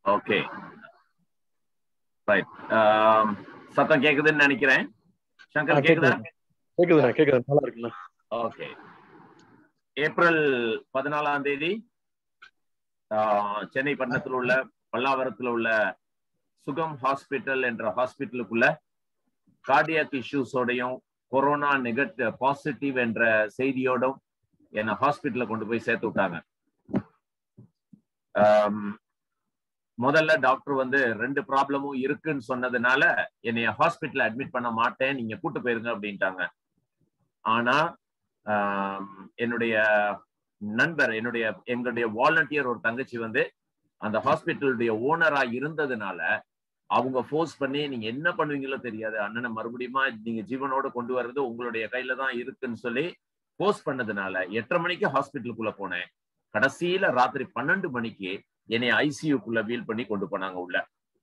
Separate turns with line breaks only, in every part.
Okay right சத்தம் கேக்குதுன்னு நினைக்கிறேன் சங்கர் கேக்குதா
கேக்குதுண்ணா கேக்குது நல்லா இருக்குண்ணா
ஓகே ஏப்ரல் பதினாலாம் தேதி ஆஹ், சென்னை பட்டணத்தில் உள்ள பல்லாவரத்தில் உள்ள சுகம் ஹாஸ்பிட்டல் என்ற ஹாஸ்பிட்டலுக்குள்ள கார்டியாக் இஷ்யூஸோடையும் கொரோனா நெகட் பாசிட்டிவ் என்ற செய்தியோடும் என்னை ஹாஸ்பிட்டல்ல கொண்டு போய் சேர்த்து விட்டாங்க ஆம், முதல்ல டாக்டர் வந்து ரெண்டு ப்ராப்ளமும் இருக்குன்னு சொன்னதுனால என்னைய ஹாஸ்பிட்டல் அட்மிட் பண்ண மாட்டேன் நீங்க கூட்டு போயிருங்க அப்படின்ட்டாங்க ஆனா ஆம், என்னுடைய நண்பர் என்னுடைய எங்களுடைய வாலண்டியர் ஒரு தங்கச்சி வந்து அந்த ஹாஸ்பிட்டலுடைய ஓனரா இருந்ததுனால அவங்க ஃபோர்ஸ் பண்ணி நீங்க என்ன பண்ணுவீங்களோ தெரியாது அண்ணனை மறுபடியுமா நீங்க ஜீவனோட கொண்டு வர்றது உங்களுடைய கையில தான் இருக்குன்னு சொல்லி ஃபோர்ஸ் பண்ணதுனால எட்டரை மணிக்கு ஹாஸ்பிட்டலுக்குள்ள போனேன் கடைசியில ராத்திரி பன்னெண்டு மணிக்கு என்னை ஐசியூக்குள்ள வீல் பண்ணி கொண்டு போனாங்க உள்ள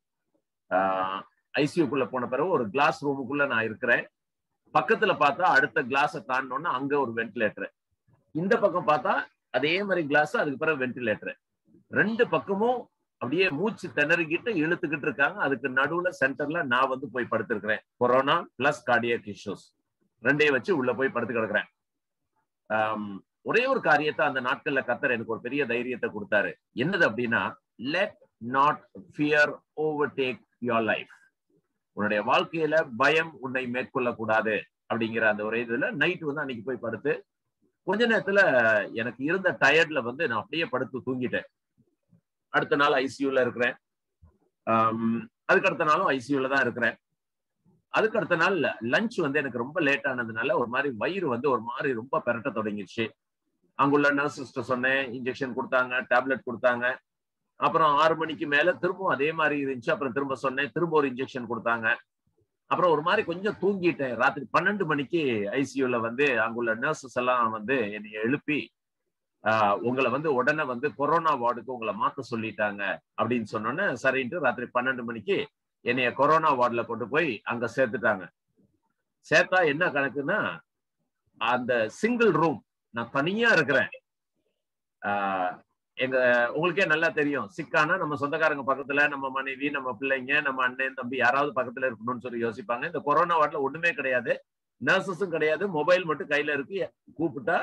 ஐசியூக்குள்ள போன பிறகு ஒரு கிளாஸ் ரூமுக்குள்ள நான் இருக்கிறேன் பக்கத்துல பார்த்தா அடுத்த கிளாஸை தாண்டினோன்னா அங்க ஒரு வென்டிலேட்டர் இந்த பக்கம் பார்த்தா அதே மாதிரி கிளாஸ் அதுக்கு பிறகு வென்டிலேட்டர் ரெண்டு பக்கமும் அப்படியே மூச்சு திணறிக்கிட்டு இழுத்துக்கிட்டு இருக்காங்க அதுக்கு நடுவுல சென்டர்ல நான் வந்து போய் படுத்திருக்கிறேன் கொரோனா பிளஸ் கார்டியக் இஷ்யூஸ் ரெண்டையும் வச்சு உள்ள போய் படுத்து கிடக்குறேன் ஆம், ஒரே ஒரு காரியத்தை அந்த நாட்கள்ல கத்தர் எனக்கு ஒரு பெரிய தைரியத்தை கொடுத்தாரு என்னது அப்படின்னா let not fear overtake your life உன்னுடைய வாழ்க்கையில பயம் உன்னை மேற்கொள்ள கூடாது அப்படிங்கிற அந்த ஒரு இதுல நைட் வந்து அன்னைக்கு போய் படுத்து கொஞ்ச நேரத்துல எனக்கு இருந்த டயர்ட்ல வந்து நான் அப்படியே படுத்து தூங்கிட்டேன் அடுத்த நாள் ஐசியூல இருக்கிறேன் ஆம், அதுக்கு அடுத்த நாளும் ஐசியூல தான் இருக்கிறேன் அதுக்கு அடுத்த நாள் லஞ்ச் வந்து எனக்கு ரொம்ப லேட் ஆனதுனால ஒரு மாதிரி வயிறு வந்து ஒரு மாதிரி ரொம்ப பெரட்ட தொடங்கிடுச்சு அங்குள்ள நர்சஸ்ட சொன்னேன் இன்ஜெக்ஷன் கொடுத்தாங்க டேப்லெட் கொடுத்தாங்க அப்புறம் ஆறு மணிக்கு மேல திரும்பவும் அதே மாதிரி இருந்துச்சு அப்புறம் திரும்ப சொன்னேன் திரும்ப ஒரு இன்ஜெக்ஷன் கொடுத்தாங்க அப்புறம் ஒரு மாதிரி கொஞ்சம் தூங்கிட்டேன் ராத்திரி பன்னெண்டு மணிக்கு ஐசியூல வந்து அங்குள்ள நர்சஸ் எல்லாம் வந்து என்னை எழுப்பி ஆஹ், உங்களை வந்து உடனே வந்து கொரோனா வார்டுக்கு உங்களை மாத்த சொல்லிட்டாங்க அப்படின்னு சொன்னோன்னே சரின்ட்டு ராத்திரி பன்னெண்டு மணிக்கு என்னைய கொரோனா வார்டுல கொண்டு போய் அங்க சேர்த்துட்டாங்க சேர்த்தா என்ன கணக்குன்னா அந்த சிங்கிள் ரூம் நான் தனியா இருக்கிறேன் ஆஹ், எங்க உங்களுக்கே நல்லா தெரியும் சிக்கானா நம்ம சொந்தக்காரங்க பக்கத்துல நம்ம மனைவி நம்ம பிள்ளைங்க நம்ம அண்ணன் தம்பி யாராவது பக்கத்துல இருக்கணும்னு சொல்லி யோசிப்பாங்க இந்த கொரோனா வார்டுல ஒண்ணுமே கிடையாது நர்சஸும் கிடையாது மொபைல் மட்டும் கையில இருக்கு கூப்பிட்டா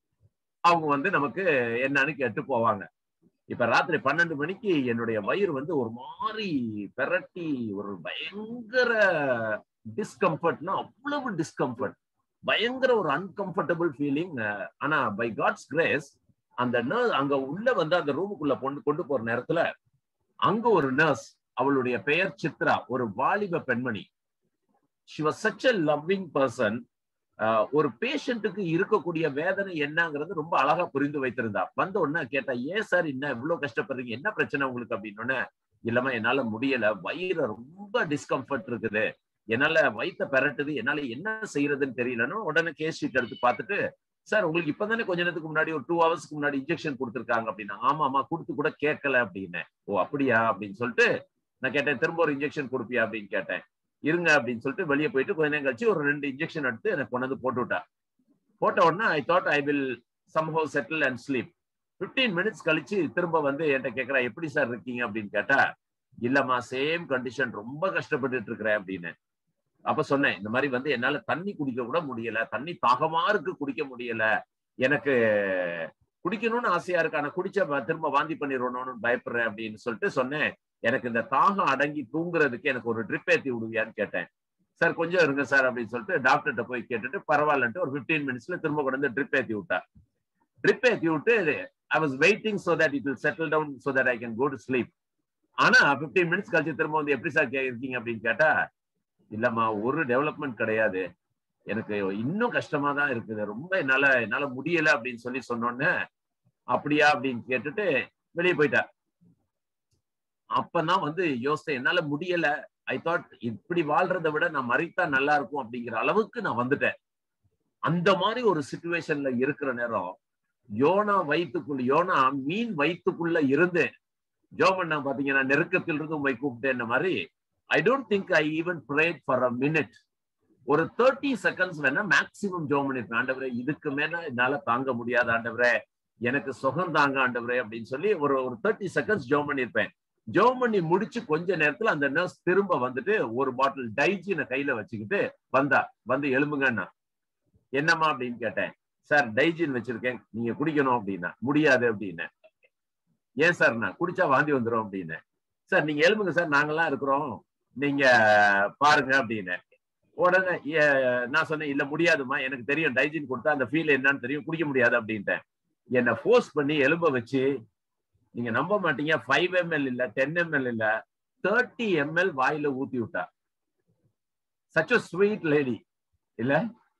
அவங்க வந்து நமக்கு என்னன்னு கேட்டு போவாங்க இப்ப ராத்திரி பன்னெண்டு மணிக்கு என்னுடைய வயிறு வந்து ஒரு மாதிரி பெரட்டி ஒரு பயங்கர டிஸ்கம்ஃபர்ட்னா அவ்வளவு டிஸ்கம்ஃபர்ட் பயங்கர ஒரு அன்கம்ஃபர்டபுள் ஃபீலிங் ஆனா பை காட்ஸ் கிரேஸ் அந்த நர்ஸ் அங்க உள்ள வந்து அந்த ரூமுக்குள்ள கொண்டு கொண்டு போற நேரத்துல அங்க ஒரு நர்ஸ் அவளுடைய பெயர் சித்ரா ஒரு வாலிப பெண்மணி she was such a loving person ஒரு பேஷண்ட்டுக்கு இருக்கக்கூடிய வேதனை என்னங்கிறது ரொம்ப அழகா புரிந்து வைத்திருந்தா வந்த உடனே கேட்டா ஏன் சார் என்ன இவ்வளவு கஷ்டப்படுறீங்க என்ன பிரச்சனை உங்களுக்கு அப்படின்னு இல்லம்மா என்னால முடியல வயிறு ரொம்ப டிஸ்கம்ஃபர்ட் இருக்குது என்னால வயித்த பெரட்டுது என்னால என்ன செய்யறதுன்னு தெரியலன்னு உடனே கேஸ் ஷீட் எடுத்து பார்த்துட்டு சார் உங்களுக்கு இப்பதானே கொஞ்ச நேரத்துக்கு முன்னாடி ஒரு டூ ஹவர்ஸ்க்கு முன்னாடி இன்ஜெக்ஷன் கொடுத்துருக்காங்க அப்படின்னா ஆமா ஆமா கொடுத்து கூட கேட்கல அப்படின்னு ஓ அப்படியா அப்படின்னு சொல்லிட்டு நான் கேட்டேன் திரும்ப ஒரு இன்ஜெக்ஷன் கொடுப்பியா அப்படின்னு கேட்டேன் இருங்க அப்படின்னு சொல்லிட்டு வெளியே போயிட்டு கொஞ்ச நேரம் கழிச்சு ஒரு ரெண்டு இன்ஜெக்ஷன் எடுத்து எனக்கு கொண்டு வந்து போட்டு விட்டா போட்ட உடனே I thought I will somehow settle and sleep fifteen minutes கழிச்சு திரும்ப வந்து என்கிட்ட கேட்கறா எப்படி சார் இருக்கீங்க அப்படின்னு கேட்டா இல்லம்மா சேம் கண்டிஷன் ரொம்ப கஷ்டப்பட்டுட்டு இருக்கிறேன் அப்படின்னு அப்ப சொன்னேன் இந்த மாதிரி வந்து என்னால தண்ணி குடிக்க கூட முடியல தண்ணி தாகமா இருக்கு குடிக்க முடியல எனக்கு குடிக்கணும்னு ஆசையா இருக்கு ஆனா குடிச்ச வ- திரும்ப வாந்தி பண்ணிடணும்னு பயப்படுறேன் அப்படின்னு சொல்லிட்டு சொன்னேன் எனக்கு இந்த தாகம் அடங்கி தூங்குறதுக்கு எனக்கு ஒரு ட்ரிப் ஏத்தி விடுவியான்னு கேட்டேன் சார் கொஞ்சம் இருங்க சார் அப்படின்னு சொல்லிட்டு டாக்டர்கிட்ட போய் கேட்டுட்டு பரவாயில்லன்ட்டு ஒரு 15 மினிட்ஸ்ல திரும்ப கொண்டு வந்து ட்ரிப் ஏத்தி விட்டா ட்ரிப் ஏத்தி விட்டு I was waiting so that it will settle down so that I can go to sleep ஆனா 15 மினிட்ஸ் கழிச்சு திரும்ப வந்து எப்படி சார் இருக்கீங்க அப்படின்னு கேட்டா இல்லம்மா ஒரு டெவலப்மெண்ட் கிடையாது எனக்கு இன்னும் கஷ்டமா தான் இருக்குது ரொம்ப என்னால என்னால முடியல அப்படின்னு சொல்லி சொன்னோன்னே அப்படியா அப்படின்னு கேட்டுட்டு வெளியே போயிட்டா அப்பதான் வந்து யோசித்தேன் என்னால முடியல ஐ தாட் இப்படி வாழ்றதை விட நான் மறித்தா நல்லா இருக்கும் அப்படிங்கிற அளவுக்கு நான் வந்துட்டேன் அந்த மாதிரி ஒரு சுச்சுவேஷன்ல இருக்கிற நேரம் யோனா வயிற்றுக்குள்ள யோனா மீன் வயிற்றுக்குள்ள இருந்து ஜோமண்ணா பாத்தீங்கன்னா நெருக்கத்தில் இருந்து உண்மை கூப்பிட்டேன் மாதிரி I don't think I even prayed for a minute ஒரு தேர்ட்டி செகண்ட்ஸ் வேணா மேக்சிமம் ஜோம் பண்ணிருப்பேன் ஆண்டவரே இதுக்கு மேல என்னால தாங்க முடியாத ஆண்டவரே எனக்கு சுகம் தாங்க ஆண்டவரே அப்படின்னு சொல்லி ஒரு ஒரு தேர்ட்டி செகண்ட்ஸ் ஜோம் பண்ணிருப்பேன் ஜெபம் பண்ணி முடிச்சு கொஞ்ச நேரத்துல அந்த நர்ஸ் திரும்ப வந்துட்டு ஒரு பாட்டில் டைஜினை கையில வச்சுக்கிட்டு வந்தா வந்து எலும்புங்கன்னா என்னம்மா அப்படின்னு கேட்டேன் சார் டைஜின் வச்சிருக்கேன் நீங்க குடிக்கணும் அப்படின்னா முடியாது அப்படின்னு ஏன் சார் நான் குடிச்சா வாந்தி வந்துடும் அப்படின்னு சார் நீங்க எழுப்புங்க சார் நாங்கெல்லாம் இருக்கிறோம் நீங்க பாருங்க அப்படின்னு உடனே ஏ- நான் சொன்னேன் இல்ல முடியாதுமா எனக்கு தெரியும் டைஜின் கொடுத்தா அந்த ஃபீல் என்னன்னு தெரியும் குடிக்க முடியாது அப்படின்ட்டேன் என்னை ஃபோர்ஸ் பண்ணி எலும்ப வச்சு நீங்க நம்ப மாட்டீங்க ஃபைவ் எம்எல் இல்ல டென் எம்எல் இல்ல தேர்ட்டி எம்எல் வாயில ஊத்தி விட்டா சச் a ஸ்வீட் லேடி இல்ல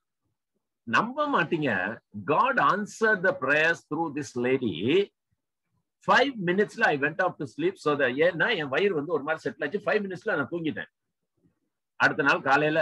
நம்ப மாட்டீங்க God answer the prayers through this lady five மினிட்ஸ்ல I went off to sleep so ஏன்னா என் வயிறு வந்து ஒரு மாதிரி செட்டில் ஆச்சு ஃபைவ் மினிட்ஸ்ல நான் தூங்கிட்டேன் அடுத்த நாள் காலையில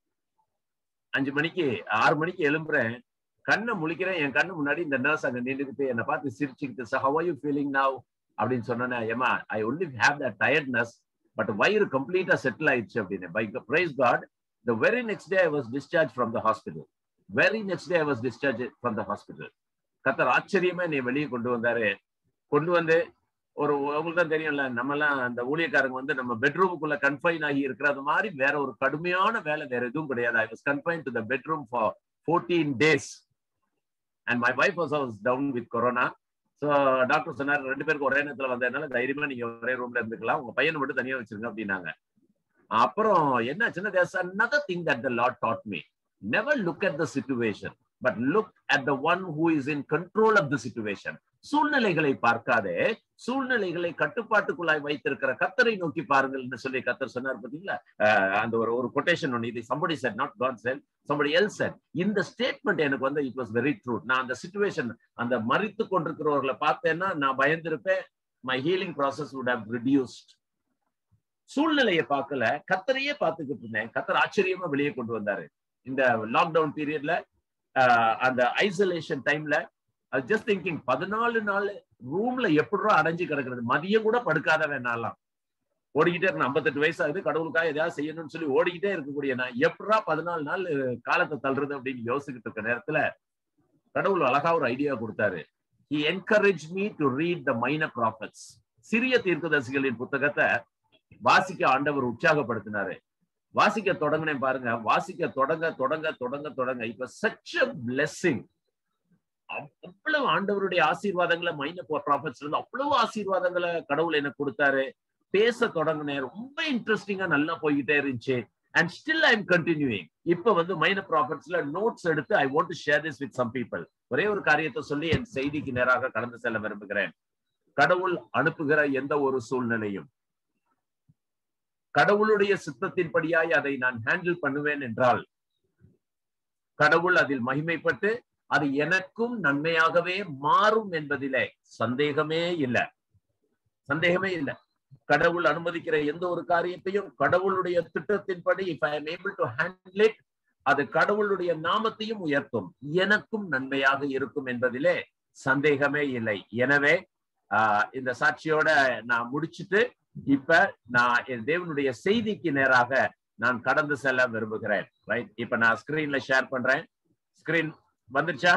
அஞ்சு மணிக்கு ஆறு மணிக்கு எழும்புறேன் கண்ணை முழிக்கிறேன் என் கண்ணு முன்னாடி இந்த நர்ஸ் அங்க நின்றுக்கிட்டு என்னை பார்த்து சிரிச்சுக்கிட்டு ஹவ் யூ ஃபீலிங் நாவ் அப்படின்னு சொன்னேன் ஏமா I only have the tiredness but வயிறு கம்ப்ளீட்டா செட்டில் ஆயிடுச்சு அப்படின்னு by praise God the very next day I was discharge from the hospital very next day I was discharge from the hospital கத்தர் ஆச்சரியமா என்னை வெளியே கொண்டு வந்தாரு கொண்டு வந்து ஒரு உங்களுக்கு தான் தெரியும்ல நம்ம எல்லாம் அந்த ஊழியக்காரங்க வந்து நம்ம பெட்ரூமுக்குள்ள கன்ஃபைன் ஆகி இருக்கிறது மாதிரி வேற ஒரு கடுமையான வேலை வேற எதுவும் கிடையாது I was confine to the bedroom for fourteen days and my wife was house down with corona so doctor சொன்னார் ரெண்டு பேருக்கு ஒரே நேரத்தில் வந்ததுனால தைரியமா நீங்க ஒரே ரூம்ல இருந்துக்கலாம் உங்க பையனை மட்டும் தனியா வச்சிருங்க அப்படின்னாங்க அப்புறம் என்னாச்சுன்னா there's another thing that the lord taught me never look at the situation but look at the one who is in control of the situation சூழ்நிலைகளை பார்க்காதே சூழ்நிலைகளை கட்டுப்பாட்டுக்குள்ளாய் வைத்திருக்கிற கத்தரை நோக்கி பாருங்கள்னு சொல்லி கத்தர் சொன்னார் பாத்தீங்களா அஹ் அந்த ஒரு ஒரு கொட்டேஷன் ஒன்று இது somebody said not god said somebody else said இந்த ஸ்டேட்மெண்ட் எனக்கு வந்து இட் வாஸ் வெரி ட்ரூ நான் அந்த சுச்சுவேஷன் அந்த மறித்து கொண்டிருக்கிறவர்களை பார்த்தேன்னா நான் பயந்திருப்பேன் my healing process would have reduced சூழ்நிலையை பார்க்கல கத்தரையே பார்த்துக்கிட்டு இருந்தேன் கத்தர் ஆச்சரியமா வெளியே கொண்டு வந்தாரு இந்த லாக்டவுன் பீரியட்ல அந்த ஐசோலேஷன் டைம்ல ஜஸ்ட் திங்கிங் பதினாலு நாள் ரூம்ல எப்படிரோ அடைஞ்சு கிடக்கிறது மதியம் கூட படுக்காத வேணாலாம் ஓடிக்கிட்டே இருக்கணும் ஐம்பத்தெட்டு வயசு ஆகுது கடவுளுக்காக எதாவது செய்யணும்னு சொல்லி ஓடிக்கிட்டே இருக்கக்கூடிய நான் எப்படா பதினாலு நாள் காலத்தை தள்ளுறது அப்படின்னு யோசிச்சுட்டு இருக்க நேரத்துல கடவுள் அழகா ஒரு ஐடியா கொடுத்தாரு he encouraged me to read the minor prophets சிறிய தீர்க்கதரிசிகளின் புத்தகத்தை வாசிக்க ஆண்டவர் உற்சாகப்படுத்தினாரு வாசிக்க தொடங்கினேன் பாருங்க வாசிக்க தொடங்க தொடங்க தொடங்க தொடங்க இப்ப சச் அ பிளெஸ்ஸிங் அவ்வளவு ஆண்டவருடைய ஆசீர்வாதங்களை மைன ப்ராஃபிட்ஸ்ல இருந்து அவ்வளவு ஆசீர்வாதங்களை கடவுள் எனக்கு கொடுத்தாரு பேச தொடங்கினேன் ரொம்ப இன்ட்ரெஸ்டிங்கா நல்லா போய்கிட்டே இருந்துச்சு and still I am continuing இப்ப வந்து மைன ப்ராஃபிட்ஸ்ல நோட்ஸ் எடுத்து I want to share this with some people ஒரே ஒரு காரியத்தை சொல்லி என் செய்திக்கு நேராக கடந்து செல்ல விரும்புகிறேன் கடவுள் அனுப்புகிற எந்த ஒரு சூழ்நிலையும் கடவுளுடைய சித்தத்தின்படியாய் அதை நான் ஹேண்டில் பண்ணுவேன் என்றால் கடவுள் அதில் மகிமைப்பட்டு அது எனக்கும் நன்மையாகவே மாறும் என்பதிலே சந்தேகமே இல்லை சந்தேகமே இல்லை கடவுள் அனுமதிக்கிற எந்த ஒரு காரியத்தையும் கடவுளுடைய திட்டத்தின்படி if I am able to handle it அது கடவுளுடைய நாமத்தையும் உயர்த்தும் எனக்கும் நன்மையாக இருக்கும் என்பதிலே சந்தேகமே இல்லை எனவே ஆஹ் இந்த சாட்சியோட நான் முடிச்சுட்டு இப்ப நான் என் தேவனுடைய செய்திக்கு நேராக நான் கடந்து செல்ல விரும்புகிறேன் ரைட் இப்ப நான் ஸ்கிரீன்ல ஷேர் பண்றேன் ஸ்கிரீன் வந்துருச்சா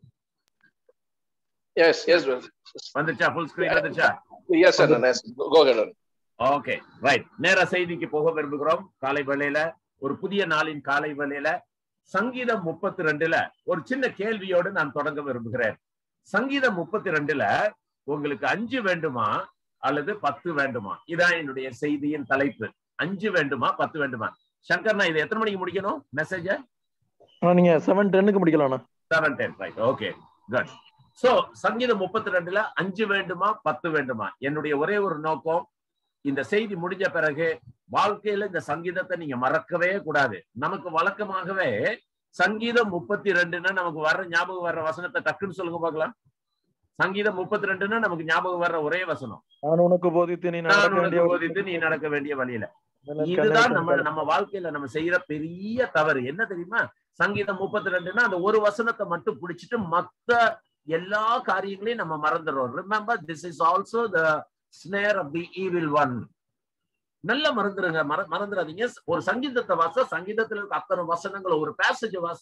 Yes, yes, brother.
வந்துருச்சா ஃபுல் ஸ்கிரீன் வந்துருச்சா
Yes, sir. Yes. Go go ahead.
Okay right நேர செய்திக்கு போக விரும்புகிறோம் காலை வேளையில ஒரு புதிய நாளின் காலை வேளையில சங்கீதம் முப்பத்தி ரெண்டுல ஒரு சின்ன கேள்வியோடு நான் தொடங்க விரும்புகிறேன் சங்கீதம் முப்பத்தி ரெண்டுல உங்களுக்கு அஞ்சு வேண்டுமா அல்லது பத்து வேண்டுமா இதான் என்னுடைய செய்தியின் தலைப்பு அஞ்சு வேண்டுமா பத்து வேண்டுமா சங்கர் நான் இதை எத்தனை மணிக்கு முடிக்கணும் மெசேஜ
ஆனா நீங்க செவன் டென்னுக்கு முடிக்கலாம்ண்ணா
seven ten right okay good so சங்கீதம் முப்பத்தி ரெண்டுல அஞ்சு வேண்டுமா பத்து வேண்டுமா என்னுடைய ஒரே ஒரு நோக்கம் இந்த செய்தி முடிஞ்ச பிறகு வாழ்க்கையில இந்த சங்கீதத்தை நீங்க மறக்கவே கூடாது நமக்கு வழக்கமாகவே சங்கீதம் முப்பத்தி ரெண்டுன்னா நமக்கு வர்ற ஞாபகம் வர்ற வசனத்தை டக்குன்னு சொல்லுங்க பார்க்கலாம் சங்கீதம் முப்பத்தி ரெண்டுன்னா நமக்கு ஞாபகம் வர்ற ஒரே வசனம்
நான் உனக்கு போதித்து நீ
நான்
நடக்க
உனக்கு
வேண்டிய
போதித்து நீ நடக்க வேண்டிய வழியில
எனக்கு
இதுதான்
கண்ணை
நம்ம நம்ம வாழ்க்கையில நம்ம செய்யற பெரிய தவறு என்ன தெரியுமா சங்கீதம் முப்பத்தி ரெண்டுன்னா அந்த ஒரு வசனத்தை மட்டும் பிடிச்சிட்டு மத்த எல்லா காரியங்களையும் நம்ம மறந்துடுறோம் remember this is also the snare of the evil one நல்ல மறந்துருங்க மற மறந்துடாதீங்க ஒரு சங்கீதத்தை வாசா சங்கீதத்துல இருக்க அத்தனை வசனங்களை ஒரு பேசேஜ் வாசா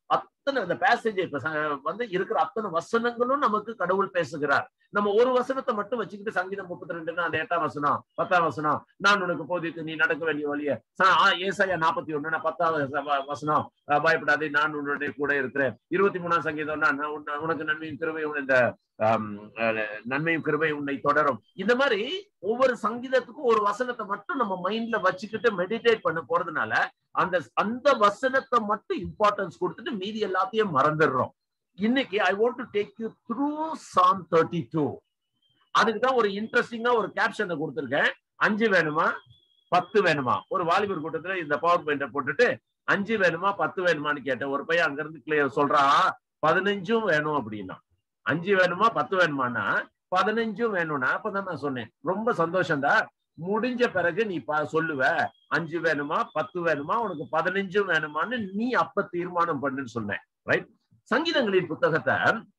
அத்தனை அந்த பேசேஜ் இப்ப ச- வந்து இருக்கிற அத்தனை வசனங்களும் நமக்கு கடவுள் பேசுகிறார் நம்ம ஒரு வசனத்தை மட்டும் வச்சுக்கிட்டு சங்கீதம் முப்பத்தி ரெண்டுன்னா அந்த எட்டாம் வசனம் பத்தாம் வசனம் நான் உனக்கு போதித்து நீ நடக்க வேண்டிய வழிய ஏசாயா நாற்பத்தி ஒண்ணு பத்தாவது வ- வசனம் அஹ் பயப்படாதே நான் உன்னுடைய கூட இருக்கிறேன் இருபத்தி மூணாம் சங்கீதம்னா நான் உன்ன- உனக்கு நன்மையும் கிருபையும் இந்த ஆம், அஹ், நன்மையும் கிருபை உன்னை தொடரும் இந்த மாதிரி ஒவ்வொரு சங்கீதத்துக்கும் ஒரு வசனத்தை மட்டும் நம்ம மைண்ட்ல வச்சுக்கிட்டு மெடிடேட் பண்ண போறதுனால அந்த அந்த வசனத்தை மட்டும் இம்பார்ட்டன்ஸ் கொடுத்துட்டு மீதி எல்லாத்தையும் மறந்துடுறோம் இன்னைக்கு I want to take you through Psalm thirty two அதுக்கு தான் ஒரு இன்ட்ரெஸ்டிங்கா ஒரு கேப்ஷனை கொடுத்துருக்கேன் அஞ்சு வேணுமா பத்து வேணுமா ஒரு வாலிபர் கூட்டத்துல இந்த பவர் பாயிண்ட போட்டுட்டு அஞ்சு வேணுமா பத்து வேணுமான்னு கேட்டேன் ஒரு பையன் அங்க இருந்து கிளியர் சொல்றான் பதினஞ்சும் வேணும் அப்படின்னா அஞ்சு வேணுமா பத்து வேணுமான்னா பதினஞ்சும் வேணும்னா அப்பதான் நான் சொன்னேன் ரொம்ப சந்தோஷம்டா முடிஞ்ச பிறகு நீ ப- சொல்லுவ அஞ்சு வேணுமா பத்து வேணுமா உனக்கு பதினஞ்சும் வேணுமான்னு நீ அப்ப தீர்மானம் பண்ணுன்னு சொன்னேன் ரைட் சங்கீதங்களின் புத்தகத்தை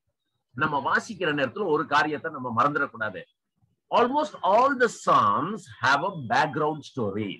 நம்ம வாசிக்கிற நேரத்துல ஒரு காரியத்தை நம்ம மறந்துடக்கூடாது almost all the songs have a background story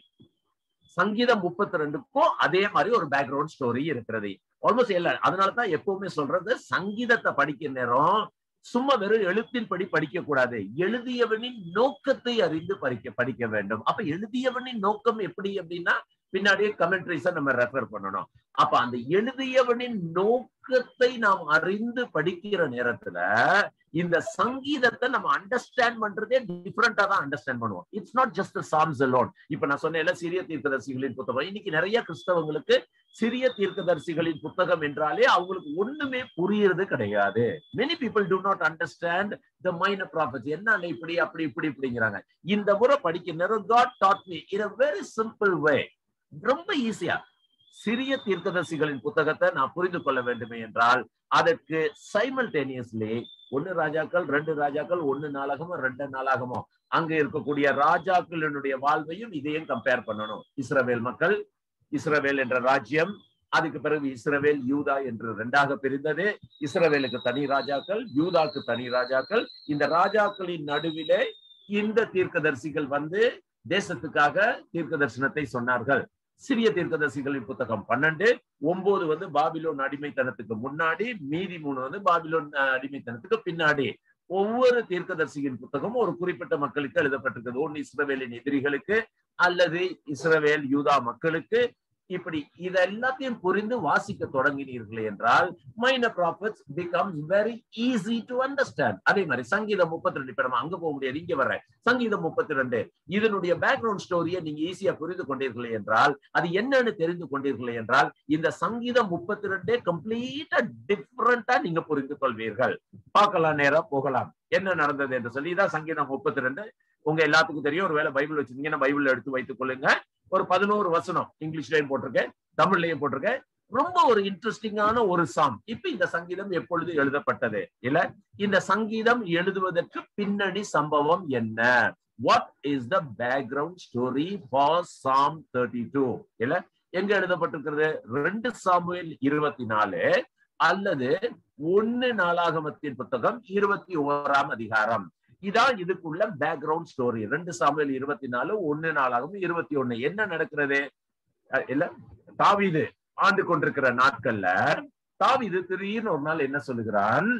சங்கீதம் முப்பத்தி ரெண்டுக்கும் அதே மாதிரி ஒரு பேக்ரவுண்ட் ஸ்டோரி இருக்கிறது ஆல்மோஸ்ட் இல்ல அதனால தான் எப்பவுமே சொல்றது சங்கீதத்தை படிக்கிற நேரம் சும்மா வெறும் எழுத்தின்படி படிக்க கூடாது எழுதியவனின் நோக்கத்தை அறிந்து படிக்க படிக்க வேண்டும் அப்ப எழுதியவனின் நோக்கம் எப்படி அப்படின்னா பின்னாடியே கமெண்ட்ரிஸ நம்ம ரெஃபர் பண்ணணும் அப்ப அந்த எழுதியவனின் நோக்கத்தை நாம் அறிந்து படிக்கிற நேரத்துல இந்த சங்கீதத்தை நம்ம அண்டர்ஸ்டாண்ட் பண்றதே டிஃப்ரெண்டா தான் அண்டர்ஸ்டாண்ட் பண்ணுவோம் it's not just Psalms alone இப்ப நான் சொன்னேன்ல சிறிய தீர்க்கதரிசிகளின் புத்தகம் இன்னைக்கு நிறைய கிறிஸ்தவங்களுக்கு சிறிய தீர்க்கதரிசிகளின் புத்தகம் என்றாலே அவங்களுக்கு ஒண்ணுமே புரியுறது கிடையாது many people do not understand the minor prophets என்ன இப்படி அப்படி இப்படி இப்படிங்கிறாங்க இந்த முறை படிக்க நேரம் God taught me in a very simple way ரொம்ப ஈஸியா சிறிய தீர்க்கதரிசிகளின் புத்தகத்தை நான் புரிந்து கொள்ள வேண்டுமே என்றால் அதற்கு சைமல்டேனியஸ்லி ஒன்னு ராஜாக்கள் ரெண்டு ராஜாக்கள் ஒன்னு நாளாகமோ ரெண்டு நாளாகமோ அங்க இருக்கக்கூடிய ராஜாக்களினுடைய வாழ்வையும் இதையும் கம்பேர் பண்ணணும் இஸ்ரவேல் மக்கள் இஸ்ரவேல் என்ற ராஜ்யம் அதுக்கு பிறகு இஸ்ரவேல் யூதா என்று ரெண்டாக பிரிந்தது இஸ்ரவேலுக்கு தனி ராஜாக்கள் யூதாக்கு தனி ராஜாக்கள் இந்த ராஜாக்களின் நடுவிலே இந்த தீர்க்கதரிசிகள் வந்து தேசத்துக்காக தீர்க்க தரிசனத்தை சொன்னார்கள் சிறிய தீர்க்கதரிசிகளின் புத்தகம் பன்னெண்டு ஒன்பது வந்து பாபிலோன் அடிமைத்தனத்துக்கு முன்னாடி மீதி மூணு வந்து பாபிலோன் அஹ், அடிமைத்தனத்துக்கு பின்னாடி ஒவ்வொரு தீர்க்கதரிசியின் புத்தகமும் ஒரு குறிப்பிட்ட மக்களுக்கு எழுதப்பட்டிருக்கிறது ஒன்னு இஸ்ரவேலின் எதிரிகளுக்கு அல்லது இஸ்ரவேல் யூதா மக்களுக்கு இப்படி இத எல்லாத்தையும் புரிந்து வாசிக்க தொடங்கினீர்களே என்றால் minor prophets becomes very easy to understand அதே மாதிரி சங்கீதம் முப்பத்தி ரெண்டு இப்ப நம்ம அங்க போக முடியாது இங்க வர்றேன் சங்கீதம் முப்பத்தி ரெண்டு இதனுடைய பேக்ரவுண்ட் ஸ்டோரியை நீங்க ஈஸியா புரிந்து கொண்டீர்களே என்றால் அது என்னன்னு தெரிந்து கொண்டீர்களே என்றால் இந்த சங்கீதம் முப்பத்தி ரெண்டே கம்ப்ளீட்டா டிஃப்ரெண்டா நீங்க புரிந்து கொள்வீர்கள் பார்க்கலாம் நேரா போகலாம் என்ன நடந்தது என்று சொல்லி இதான் சங்கீதம் முப்பத்தி ரெண்டு உங்க எல்லாத்துக்கும் தெரியும் ஒருவேளை பைபிள் வச்சிருந்தீங்கன்னா பைபிள் எடுத்து வைத்துக் கொள்ளுங்க ஒரு பதினோரு வசனம் இங்கிலீஷ்லயும் போட்டிருக்கேன் தமிழ்லயும் போட்டிருக்கேன் ரொம்ப ஒரு இன்ட்ரெஸ்டிங்கான ஒரு சாங் இப்ப இந்த சங்கீதம் எப்பொழுது எழுதப்பட்டது இல்ல இந்த சங்கீதம் எழுதுவதற்கு பின்னணி சம்பவம் என்ன what is the background story for Psalm thirty two இல்ல எங்க எழுதப்பட்டிருக்கிறது ரெண்டு சாமுவேல் இருபத்தி நாலு அல்லது ஒன்னு நாளாகமத்தின் புத்தகம் இருபத்தி ஓராம் அதிகாரம் இதான் இதுக்குள்ள பேக்ரவுண்ட் ஸ்டோரி ரெண்டு சாமுவேல் இருபத்தி நாலு ஒன்னு நாளாகவும் இருபத்தி ஒண்ணு என்ன நடக்கிறது அஹ் இல்ல தாவீது ஆண்டு கொண்டிருக்கிற நாட்கள்ல தாவீது திடீர்னு ஒரு நாள் என்ன சொல்லுகிறான்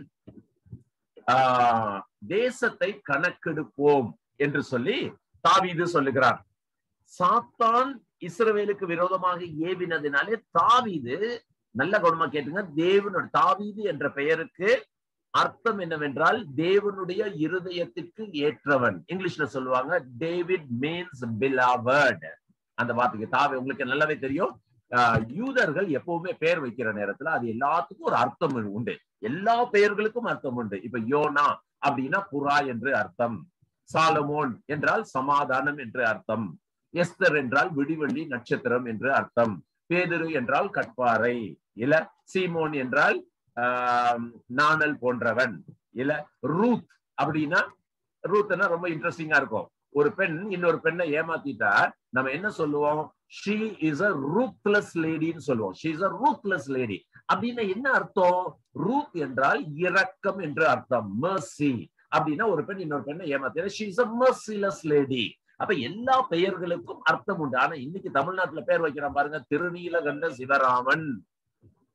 ஆஹ் தேசத்தை கணக்கெடுப்போம் என்று சொல்லி தாவீது சொல்லுகிறான் சாத்தான் இஸ்ரவேலுக்கு விரோதமாக ஏவினதினாலே தாவீது நல்ல கவனமா கேட்டுங்க தேவனோட தாவீது என்ற பெயருக்கு அர்த்தம் என்னவென்றால் தேவனுடைய இருதயத்திற்கு ஏற்றவன் இங்கிலீஷ்ல சொல்லுவாங்க டேவிட் மீன்ஸ் பிலாவர்ட் அந்த வார்த்தைக்கு தாவி உங்களுக்கு நல்லாவே தெரியும் ஆஹ் யூதர்கள் எப்பவுமே பெயர் வைக்கிற நேரத்துல அது எல்லாத்துக்கும் ஒரு அர்த்தம் உண்டு எல்லா பெயர்களுக்கும் அர்த்தம் உண்டு இப்ப யோனா அப்படின்னா புறா என்று அர்த்தம் சாலமோன் என்றால் சமாதானம் என்று அர்த்தம் எஸ்தர் என்றால் விடிவெள்ளி நட்சத்திரம் என்று அர்த்தம் பேதுரு என்றால் கட்பாறை இல்ல சீமோன் என்றால் ஆஹ் நாணல் போன்றவன் இல்ல ரூத் அப்படின்னா ரூத்னா ரொம்ப இன்ட்ரெஸ்டிங்கா இருக்கும் ஒரு பெண் இன்னொரு பெண்ணை ஏமாத்திட்டா நம்ம என்ன சொல்லுவோம் ஷீ இஸ் அ ரூத்லெஸ் லேடின்னு சொல்லுவோம் she is a ruthless lady அப்படின்னா என்ன அர்த்தம் ரூத் என்றால் இரக்கம் என்று அர்த்தம் mercy அப்படின்னா ஒரு பெண் இன்னொரு பெண்ணை ஏமாத்தினா she is a merciless lady அப்ப எல்லா பெயர்களுக்கும் அர்த்தம் உண்டு ஆனா இன்னைக்கு தமிழ்நாட்டுல பேர் வைக்கிறான் பாருங்க திருநீலகண்ட சிவராமன்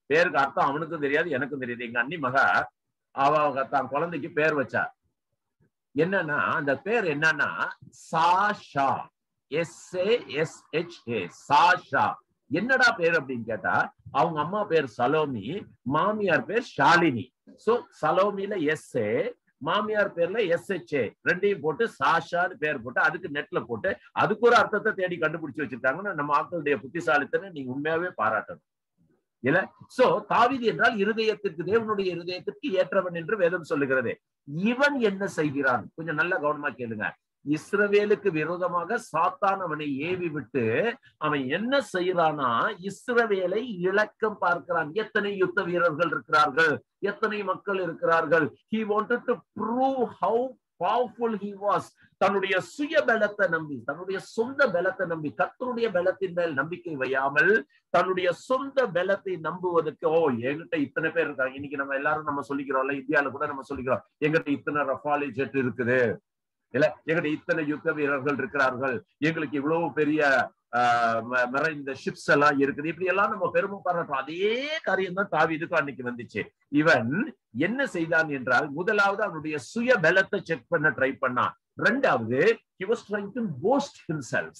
பேருக்கு அர்த்தம் அவனுக்கும் தெரியாது எனக்கும் தெரியாது எங்க அண்ணி மக அவ அவங்க தான் குழந்தைக்கு பேர் வச்சா என்னன்னா அந்த பேர் என்னன்னா Sasha S A S H A Sasha என்னடா பேர் அப்படின்னு கேட்டா அவங்க அம்மா பேர் சலோமி மாமியார் பேர் ஷாலினி சோ சலோமில எஸ் ஏ மாமியார் பேர்ல எஸ் ஹெச் ஏ ரெண்டையும் போட்டு சாஷான்னு பேர் போட்டு அதுக்கு நெட்ல போட்டு அதுக்கு ஒரு அர்த்தத்தை தேடி கண்டுபிடிச்சு வச்சிருக்காங்கன்னு நம்ம ஆக்களுடைய புத்திசாலித்தனை நீங்க உண்மையாவே பாராட்டணும் இல்ல சோ தாவீது என்றால் இருதயத்திற்கு தேவனுடைய இருதயத்திற்கு ஏற்றவன் என்று வேதம் சொல்லுகிறது இவன் என்ன செய்கிறான் கொஞ்சம் நல்லா கவனமா கேளுங்க இஸ்ரவேலுக்கு விரோதமாக சாத்தான் அவனை ஏவி விட்டு அவன் என்ன செய்யறானா இஸ்ரவேலை இலக்கம் பார்க்கிறான் எத்தனை யுத்த வீரர்கள் இருக்கிறார்கள் எத்தனை மக்கள் இருக்கிறார்கள் he wanted to prove how powerful he was தன்னுடைய சுய பலத்தை நம்பி தன்னுடைய சொந்த பலத்தை நம்பி கர்த்தருடைய பலத்தின் மேல் நம்பிக்கை வையாமல் தன்னுடைய சொந்த பலத்தை நம்புவதற்கு ஓ என்கிட்ட இத்தனை பேர் இருக்காங்க இன்னைக்கு நம்ம எல்லாரும் நம்ம சொல்லிக்கிறோம்ல இந்தியால கூட நம்ம சொல்லிக்கிறோம் எங்கிட்ட இத்தனை ரஃபாலி ஜெட் இருக்குது இல்ல எங்கிட்ட இத்தனை யுத்த வீரர்கள் இருக்கிறார்கள் எங்களுக்கு இவ்வளவு பெரிய இந்த ஷிப்ஸ் எல்லாம் இருக்குது இப்படி எல்லாம் நம்ம பெருமை பாராட்டுறோம் அதே காரியம் தான் தாவிதுக்கும் அன்னைக்கு வந்துச்சு இவன் என்ன செய்தான் என்றால் முதலாவது அவனுடைய சுய பலத்தை செக் பண்ண ட்ரை பண்ணான் ரெண்டாவது he was trying to boast himself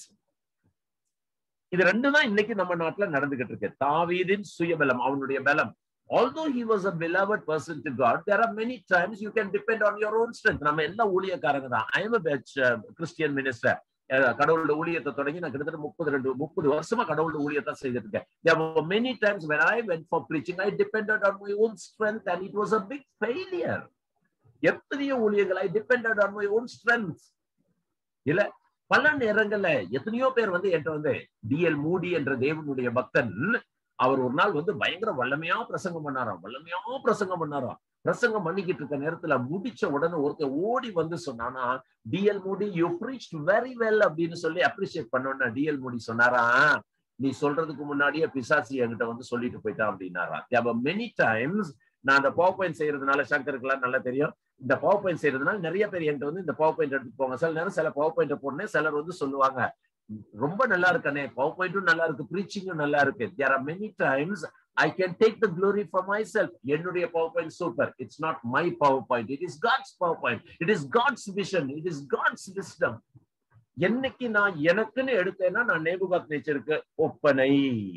இது ரெண்டு தான் இன்னைக்கு நம்ம நாட்டுல நடந்துகிட்டு இருக்கு தாவீதின் சுயபலம் அவனுடைய பலம் although he was a beloved person to god there are many times you can depend on your own strength நம்ம எல்லாம் ஊழியக்காரங்க தான் i am a christian minister கடவுளோட ஊழியத்தை தொடங்கி நான் கிட்டத்தட்ட முப்பது ரெண்டு முப்பது வருஷமா கடவுளோட ஊழியத்தை செய்துட்டு இருக்கேன் there were many times when i went for preaching i depended on my own strength and it was a big failure எத்தனையோ ஊழியர்கள் I depended on my own strength இல்ல பல நேரங்கள்ல எத்தனையோ பேர் வந்து என்கிட்ட வந்து டிஎல் மூடி என்ற தேவனுடைய பக்தன் அவர் ஒரு நாள் வந்து பயங்கர வல்லமையா பிரசங்கம் பண்ணாராம் வல்லமையா பிரசங்கம் பண்ணாராம் பிரசங்கம் பண்ணிக்கிட்டு இருக்க நேரத்துல முடிச்ச உடனே ஒருத்தர் ஓடி வந்து சொன்னானா டிஎல் மூடி யூ ப்ரீச் வெரி வெல் அப்படின்னு சொல்லி அப்ரிசியேட் பண்ணோன்னா டிஎல் மூடி சொன்னாரா நீ சொல்றதுக்கு முன்னாடியே பிசாசி என்கிட்ட வந்து சொல்லிட்டு போயிட்டான் அப்படின்னாரா மெனி டைம்ஸ் நான் அந்த பவர் பாயிண்ட் செய்யறதுனால சங்கருக்குலாம் நல்லா தெரியும் இந்த பவர் பாயிண்ட் செய்யறதுனால நிறைய பேர் என்கிட்ட வந்து இந்த பவர் பாயிண்ட் எடுத்து போங்க சில நேரம் சில பவர் பாயிண்ட் போடனே சிலர் வந்து சொல்லுவாங்க ரொம்ப நல்லா இருக்கானே பவர் பாயிண்ட்டும் நல்லா இருக்கு ப்ரீச்சிங்கும் நல்லா இருக்கு there are many times I can take the glory for myself என்னுடைய power point super it's not my power point it is God's power point it is God's vision it is God's wisdom என்னைக்கு நான் எனக்குன்னு எடுத்தேன்னா நான் நேபுகாத் நேச்சருக்கு ஒப்பனை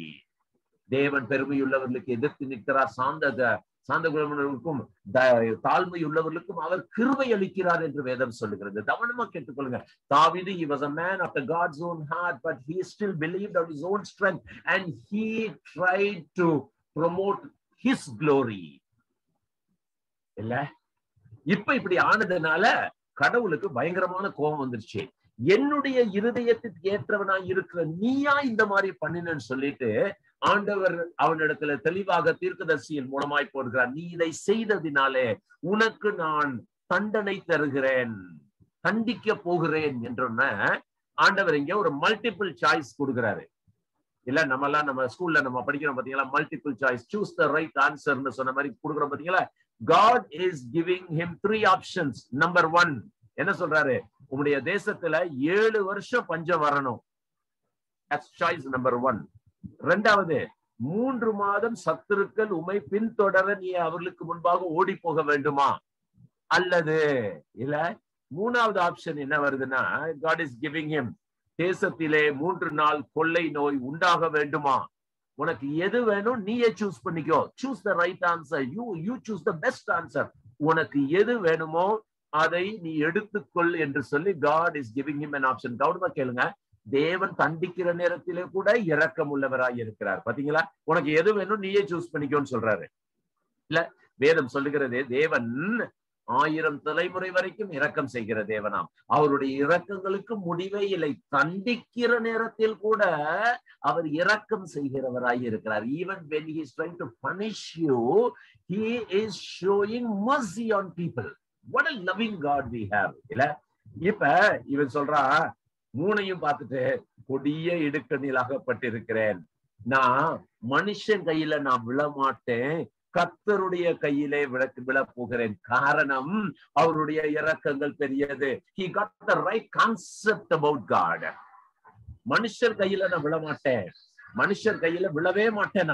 தேவன் பெருமையுள்ளவர்களுக்கு எதிர்த்து நிற்கிறார் சாந்த சாந்த குலமர்களுக்கும் தாழ்மை உள்ளவர்களுக்கும் அவர் கிருபை அளிக்கிறார் என்று வேதம் சொல்லுகிறது கவனமா கேட்டுக்கொள்ளுங்க தாவிது he was a man after God's own heart but he still believed on his own strength and he tried to promote his glory இல்ல இப்ப இப்படி ஆனதுனால கடவுளுக்கு பயங்கரமான கோபம் வந்துருச்சு என்னுடைய இருதயத்துக்கு ஏற்றவனா இருக்கிற நீயா இந்த மாதிரி பண்ணினு சொல்லிட்டு ஆண்டவர் அவனிடத்துல தெளிவாக தீர்க்கதரிசியின் மூலமாய் போடுகிறார் நீ இதை செய்ததினாலே உனக்கு நான் தண்டனை தருகிறேன் தண்டிக்க போகிறேன் என்றொன்ன ஆண்டவர் இங்க ஒரு மல்டிபிள் சாய்ஸ் கொடுக்கிறாரு இல்ல நம்ம எல்லாம் நம்ம ஸ்கூல்ல நம்ம படிக்கிறோம் பாத்தீங்களா multiple choice choose the right ஆன்சர்னு சொன்ன மாதிரி கொடுக்குறோம் பாத்தீங்களா God is giving him three options number one என்ன சொல்றாரு உங்களுடைய தேசத்துல ஏழு வருஷம் பஞ்சம் வரணும் சாய்ஸ் நம்பர் ஒன் ரெண்டாவது மூன்று மாதம் சத்துருக்கள் உமை பின்தொடர நீ அவர்களுக்கு முன்பாக ஓடி போக வேண்டுமா அல்லது இல்ல மூணாவது ஆப்ஷன் என்ன வருதுன்னா காட் இஸ் கிவிங் ஹிம் தேசத்திலே மூன்று நாள் கொள்ளை நோய் உண்டாக வேண்டுமா உனக்கு எது வேணும் நீயே சூஸ் பண்ணிக்கோ choose the right answer you you choose the best answer உனக்கு எது வேணுமோ அதை நீ எடுத்துக்கொள் என்று சொல்லி God is giving him an option கவனமா கேளுங்க தேவன் தண்டிக்கிற நேரத்திலே கூட இரக்கம் உள்ளவராய் இருக்கிறார் பாத்தீங்களா உனக்கு எது வேணும் நீயே சூஸ் பண்ணிக்கோன்னு சொல்றாரு இல்ல வேதம் சொல்லுகிறதே தேவன் ஆயிரம் தலைமுறை வரைக்கும் இரக்கம் செய்கிற தேவனாம் அவருடைய இரக்கங்களுக்கு முடிவே இல்லை தண்டிக்கிற நேரத்தில் கூட அவர் இரக்கம் செய்கிறவராய் இருக்கிறார் even when he is trying to punish you he is showing mercy on people what a loving God we have இல்ல இப்ப இவன் சொல்றா மூணையும் பார்த்துட்டு கொடிய இடுக்கணில் அகப்பட்டிருக்கிறேன் நான் மனுஷன் கையில நான் விழமாட்டேன் கத்தருடைய கையிலே விளக்கு விழ போகிறேன் காரணம் அவருடைய இரக்கங்கள் பெரியது he got the right concept about God மனுஷர் கையில நான் விழமாட்டேன் மனுஷர் கையில விழவே மாட்டேனா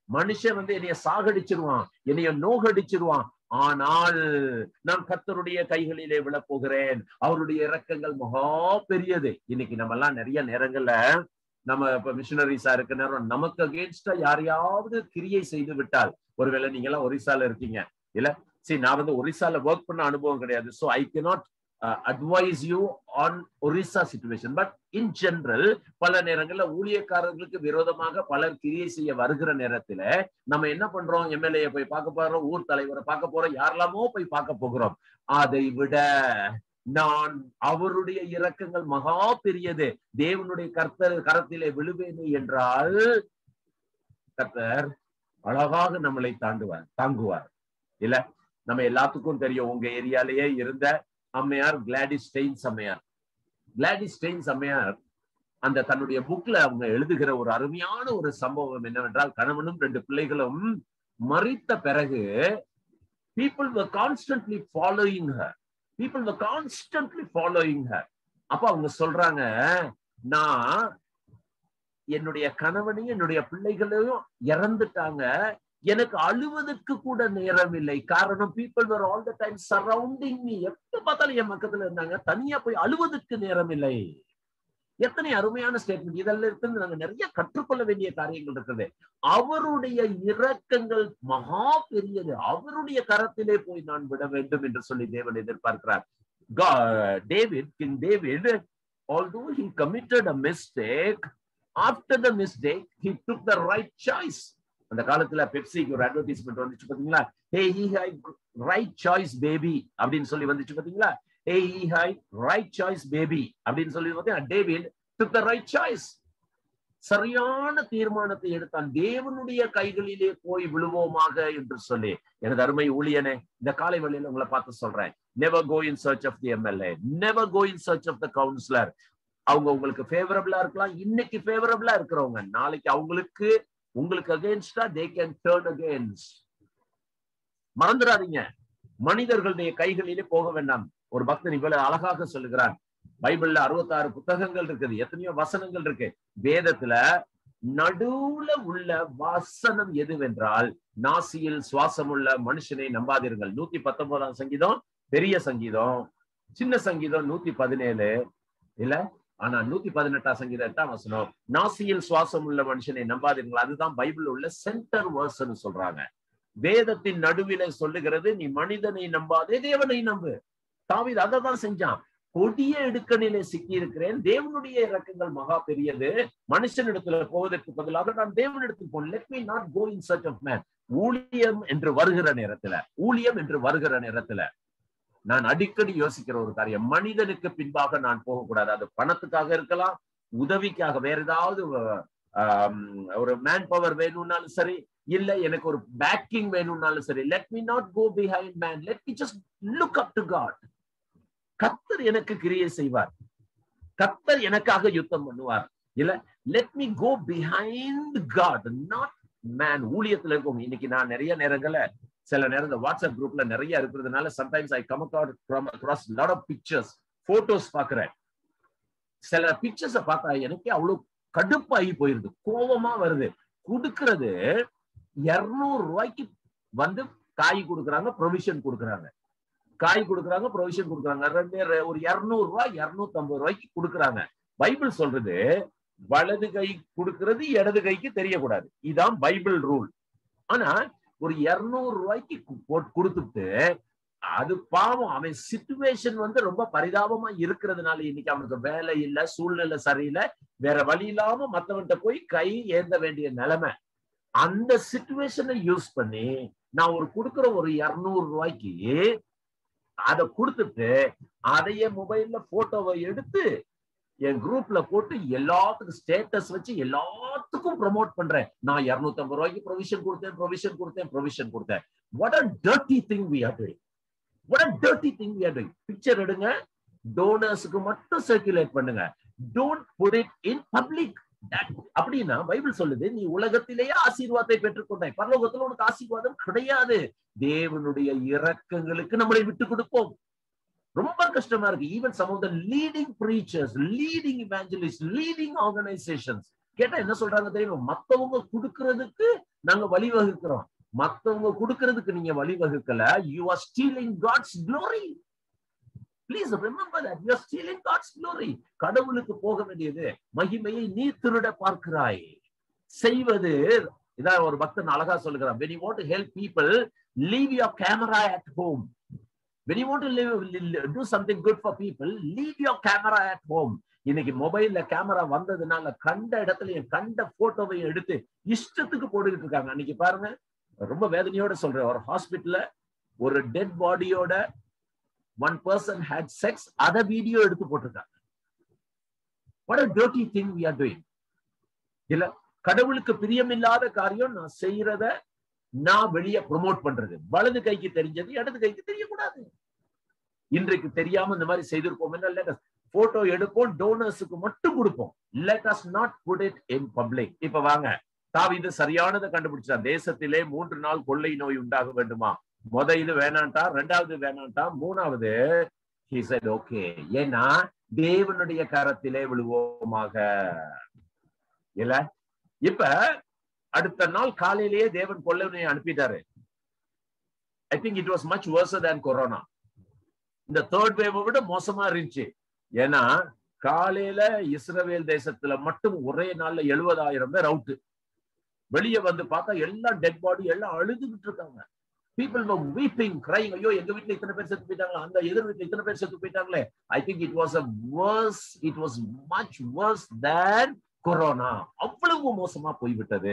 மனுஷன் வந்து என்னைய சாகடிச்சிருவான் என்னைய நோகடிச்சிருவான் ஆனால் நான் கர்த்தருடைய கைகளிலே விழப்போகிறேன் அவருடைய இரக்கங்கள் மகா பெரியது இன்னைக்கு நம்ம எல்லாம் நிறைய நேரங்கள்ல நம்ம இப்ப மிஷினரிஸா இருக்க நேரம் நமக்கு அகேன்ஸ்டா யாரையாவது கிரியை செய்து விட்டால் ஒருவேளை நீங்க எல்லாம் ஒரிசால இருக்கீங்க இல்ல சரி நான் வந்து ஒரிசால ஒர்க் பண்ண அனுபவம் கிடையாது so I cannot advise you on Orissa situation but in general பல நேரங்கள்ல ஊழியக்காரர்களுக்கு விரோதமாக பலர் கிரியை செய்ய வருகிற நேரத்துல நம்ம என்ன பண்றோம் எம்எல்ஏ போய் பார்க்க போறோம் ஊர் தலைவரை பார்க்க போறோம் யாரெல்லாமோ போய் பார்க்க போகிறோம் அதை விட நான் அவருடைய இரக்கங்கள் மகா பெரியது தேவனுடைய கர்த்தர் கரத்திலே விழுவேனே என்றால் கர்த்தர் அழகாக நம்மளை தாண்டுவார் தாங்குவார் இல்ல நம்ம எல்லாத்துக்கும் தெரியும் உங்க ஏரியாலேயே இருந்த அம்மையார் கிளாடிஸ் ஸ்டெயின்ஸ் அம்மையார் கிளாடிஸ் ஸ்டெயின்ஸ் அம்மையார் அந்த தன்னுடைய புக்ல அவங்க எழுதுகிற ஒரு அருமையான ஒரு சம்பவம் என்னவென்றால் கணவனும் ரெண்டு பிள்ளைகளும் மறித்த பிறகு people were constantly following her people were constantly following her அப்ப அவங்க சொல்றாங்க நான் என்னுடைய கணவனையும் என்னுடைய பிள்ளைகளையும் இறந்துட்டாங்க எனக்கு அழுவதற்கு கூட நேரம் இல்லை காரணம் people were all the time surrounding me எப்ப பார்த்தாலும் என் பக்கத்துல இருந்தாங்க தனியா போய் அழுவதற்கு நேரம் இல்லை எத்தனை அருமையான ஸ்டேட்மெண்ட் இதெல்லாம் இருந்து நாங்க நிறைய கற்றுக்கொள்ள வேண்டிய காரியங்கள் இருக்குது அவருடைய இரக்கங்கள் மகா பெரியது அவருடைய கரத்திலே போய் நான் விட வேண்டும் என்று சொல்லி தேவன் எதிர்பார்க்கிறார் David king David although he committed a mistake after the mistake he took the right choice அந்த காலத்துல பெப்சிக்கு ஒரு அட்வர்டைஸ்மெண்ட் வந்துச்சு பாத்தீங்களா hey he high right choice baby அப்படின்னு சொல்லி வந்துச்சு பாத்தீங்களா hey he high right choice baby அப்படின்னு சொல்லி பார்த்தீங்கன்னா David took the right choice சரியான தீர்மானத்தை எடுத்தான் தேவனுடைய கைகளிலே போய் விழுவோமாக என்று சொல்லி எனது அருமை ஊழியனே இந்த காலை வழியில உங்களை பார்த்து சொல்றேன் never go in search of the MLA never go in search of the councillor அவங்க உங்களுக்கு ஃபேவரபிளா இருக்கலாம் இன்னைக்கு ஃபேவரபிளா இருக்கிறவங்க நாளைக்கு அவங்களுக்கு உங்களுக்கு அகேன்ஸ்டா தே கேன் டேர்ன் அகேன்ஸ்ட் மறந்துடாதீங்க மனிதர்களுடைய கைகளிலே போக வேண்டாம் ஒரு பக்தன் இவ்வளவு அழகாக சொல்லுகிறான் பைபிள்ல அறுபத்தாறு புத்தகங்கள் இருக்குது எத்தனையோ வசனங்கள் இருக்கு வேதத்துல நடுவுல உள்ள வசனம் எதுவென்றால் நாசியில் சுவாசமுள்ள மனுஷனை நம்பாதீர்கள் நூத்தி பத்தொன்பதாம் சங்கீதம் பெரிய சங்கீதம் சின்ன சங்கீதம் நூத்தி பதினேழு இல்ல ஆனா நூத்தி பதினெட்டாம் சங்கீதம் எட்டாம் வசனம் நாசியில் சுவாசம் உள்ள மனுஷனை நம்பாதீர்கள் அதுதான் பைபிள் உள்ள சென்டர் வேர்ஸ்ன்னு சொல்றாங்க வேதத்தின் நடுவில சொல்லுகிறது நீ மனிதனை நம்பாதே தேவனை நம்பு தாவித அதை தான் செஞ்சான் கொடிய இடுக்கணிலே சிக்கி இருக்கிறேன் தேவனுடைய இறக்கங்கள் மகா பெரியது மனுஷனிடத்துல போவதற்கு பதிலாக நான் தேவனிடத்தில் போனேன் let me not go in search of man ஊழியம் என்று வருகிற நேரத்துல ஊழியம் என்று வருகிற நேரத்துல நான் அடிக்கடி யோசிக்கிற ஒரு காரியம் மனிதனுக்கு பின்பாக நான் போகக்கூடாது அது பணத்துக்காக இருக்கலாம் உதவிக்காக வேற ஏதாவது ஒரு மேன் பவர் வேணும்னாலும் சரி இல்ல எனக்கு ஒரு பேக்கிங் வேணும்னாலும் சரி let me not go behind man let me just look up to God கத்தர் எனக்கு கிரியை செய்வார் கத்தர் எனக்காக யுத்தம் பண்ணுவார் இல்ல let me go behind God not man ஊழியத்துல இருக்கவங்க இன்னைக்கு நான் நிறைய நேரங்கள்ல சில நேரம் இந்த வாட்ஸ்அப் குரூப்ல நிறைய இருக்கிறதுனால sometimes I come across lot of pictures photos பாக்குறேன் சில பிக்சர்ஸ பார்த்தா எனக்கே அவ்வளவு கடுப்பாகி போயிருது கோபமா வருது கொடுக்கறது இருநூறு ரூபாய்க்கு வந்து காய் கொடுக்குறாங்க ப்ரொவிஷன் கொடுக்குறாங்க காய் கொடுக்குறாங்க ப்ரொவிஷன் கொடுக்குறாங்க ரெண்டு ஒரு இருநூறு ரூபாய் இருநூத்தி ஐம்பது ரூபாய்க்கு கொடுக்குறாங்க பைபிள் சொல்றது வலது கை கொடுக்கறது இடது கைக்கு தெரியக்கூடாது இதான் பைபிள் ரூல் ஆனா ஒரு இருநூறு ரூபாய்க்கு கொடுத்துட்டு அது பாவம் அவன் சிச்சுவேஷன் வந்து ரொம்ப பரிதாபமா இருக்கிறதுனால இன்னைக்கு அவனுக்கு வேலை இல்ல சூழ்நிலை சரியில்லை வேற வழி இல்லாம மத்தவன்கிட்ட போய் கை ஏந்த வேண்டிய நிலைமை அந்த சிச்சுவேஷனை யூஸ் பண்ணி நான் ஒரு கொடுக்குற ஒரு இருநூறு ரூபாய்க்கு அதை கொடுத்துட்டு அதையே மொபைல்ல போட்டோவை எடுத்து என் குரூப்ல போட்டு எல்லாத்துக்கும் ஸ்டேட்டஸ் வச்சு எல்லாத்துக்கும் ப்ரொமோட் பண்றேன் நான் இருநூத்தி ஐம்பது ரூபாய்க்கு ப்ரொவிஷன் கொடுத்தேன் ப்ரொவிஷன் கொடுத்தேன் ப்ரொவிஷன் கொடுத்தேன் what a dirty thing we are doing what a dirty thing we are doing picture எடுங்க டோனர்ஸுக்கு மட்டும் சர்க்குலேட் பண்ணுங்க don't put it in public அப்படின்னா பைபிள் சொல்லுது நீ உலகத்திலேயே ஆசீர்வாதத்தை பெற்றுக்கொண்டாய் பரலோகத்துல உனக்கு ஆசீர்வாதம் கிடையாது தேவனுடைய இரக்கங்களுக்கு நம்மளை விட்டு கொடுப்போம் ரொம்ப கஷ்டமா இருக்கு even some of the leading preachers leading evangelist leading organisations கேட்டா என்ன சொல்றாங்க தெரியுமா மத்தவங்க கொடுக்கறதுக்கு நாங்க வழிவகுக்கிறோம் மத்தவங்க கொடுக்கறதுக்கு நீங்க வழிவகுக்கல you are stealing God's glory please remember that you are stealing God's glory கடவுளுக்கு போக வேண்டியது மகிமையை நீ திருட பார்க்கிறாய் செய்வது இதான் ஒரு பக்தன் அழகா சொல்லுகிறான் when you want to help people leave your camera at home when you want to live, do something good for people leave your camera at home இன்னைக்கு மொபைல்ல கேமரா வந்ததுனால கண்ட இடத்துல கண்ட போட்டோவை எடுத்து இஷ்டத்துக்கு போட்டுக்கிட்டு இருக்காங்க அன்னைக்கு பாருங்க ரொம்ப வேதனையோட சொல்றேன் ஒரு ஹாஸ்பிட்டல்ல ஒரு டெட் பாடியோட ஒன் பர்சன் ஹேட் செக்ஸ் அத வீடியோ எடுத்து போட்டிருக்காங்க what a dirty thing we are doing இல்ல கடவுளுக்கு பிரியமில்லாத காரியம் நான் செய்யறத நான் வெளியே ப்ரொமோட் பண்றது வலது கைக்கு தெரிஞ்சது இடது கைக்கு தெரியக்கூடாது இன்றைக்கு தெரியாம இந்த மாதிரி செய்திருப்போம் என்ன போட்டோ எடுப்போம் டோனர்ஸுக்கு மட்டும் கொடுப்போம் let us not put it in public இப்ப வாங்க தாவீது சரியானதை கண்டுபிடிச்சான் தேசத்திலே மூன்று நாள் கொள்ளை நோய் உண்டாக வேண்டுமா முத இது வேணான்ட்டா ரெண்டாவது வேணான்ட்டா மூணாவது he said ஓகே ஏன்னா தேவனுடைய கரத்திலே விழுவோமாக இல்ல இப்ப அடுத்த நாள் காலையிலேயே தேவன் கொள்ளை நோய் அனுப்பிட்டாரு I think it was much worse than corona இந்த தேர்ட் வேவை விட மோசமா இருந்துச்சு ஏன்னா காலையில இஸ்ரவேல் தேசத்துல மட்டும் ஒரே நாள்ல எழுபதாயிரம் பேர் அவுட் வெளியே வந்து பார்த்தா எல்லாம் டெட் பாடி எல்லாம் அழுதுகிட்டு இருக்காங்க பீப்புள் வீப்பிங் கிரைங் ஐயோ எங்க வீட்டுல இத்தனை பேர் செத்து போயிட்டாங்களா அந்த எதிர் வீட்டுல இத்தனை பேர் செத்து போயிட்டாங்களே I think it was a worse it was much worse than corona அவ்வளவு மோசமா போய்விட்டது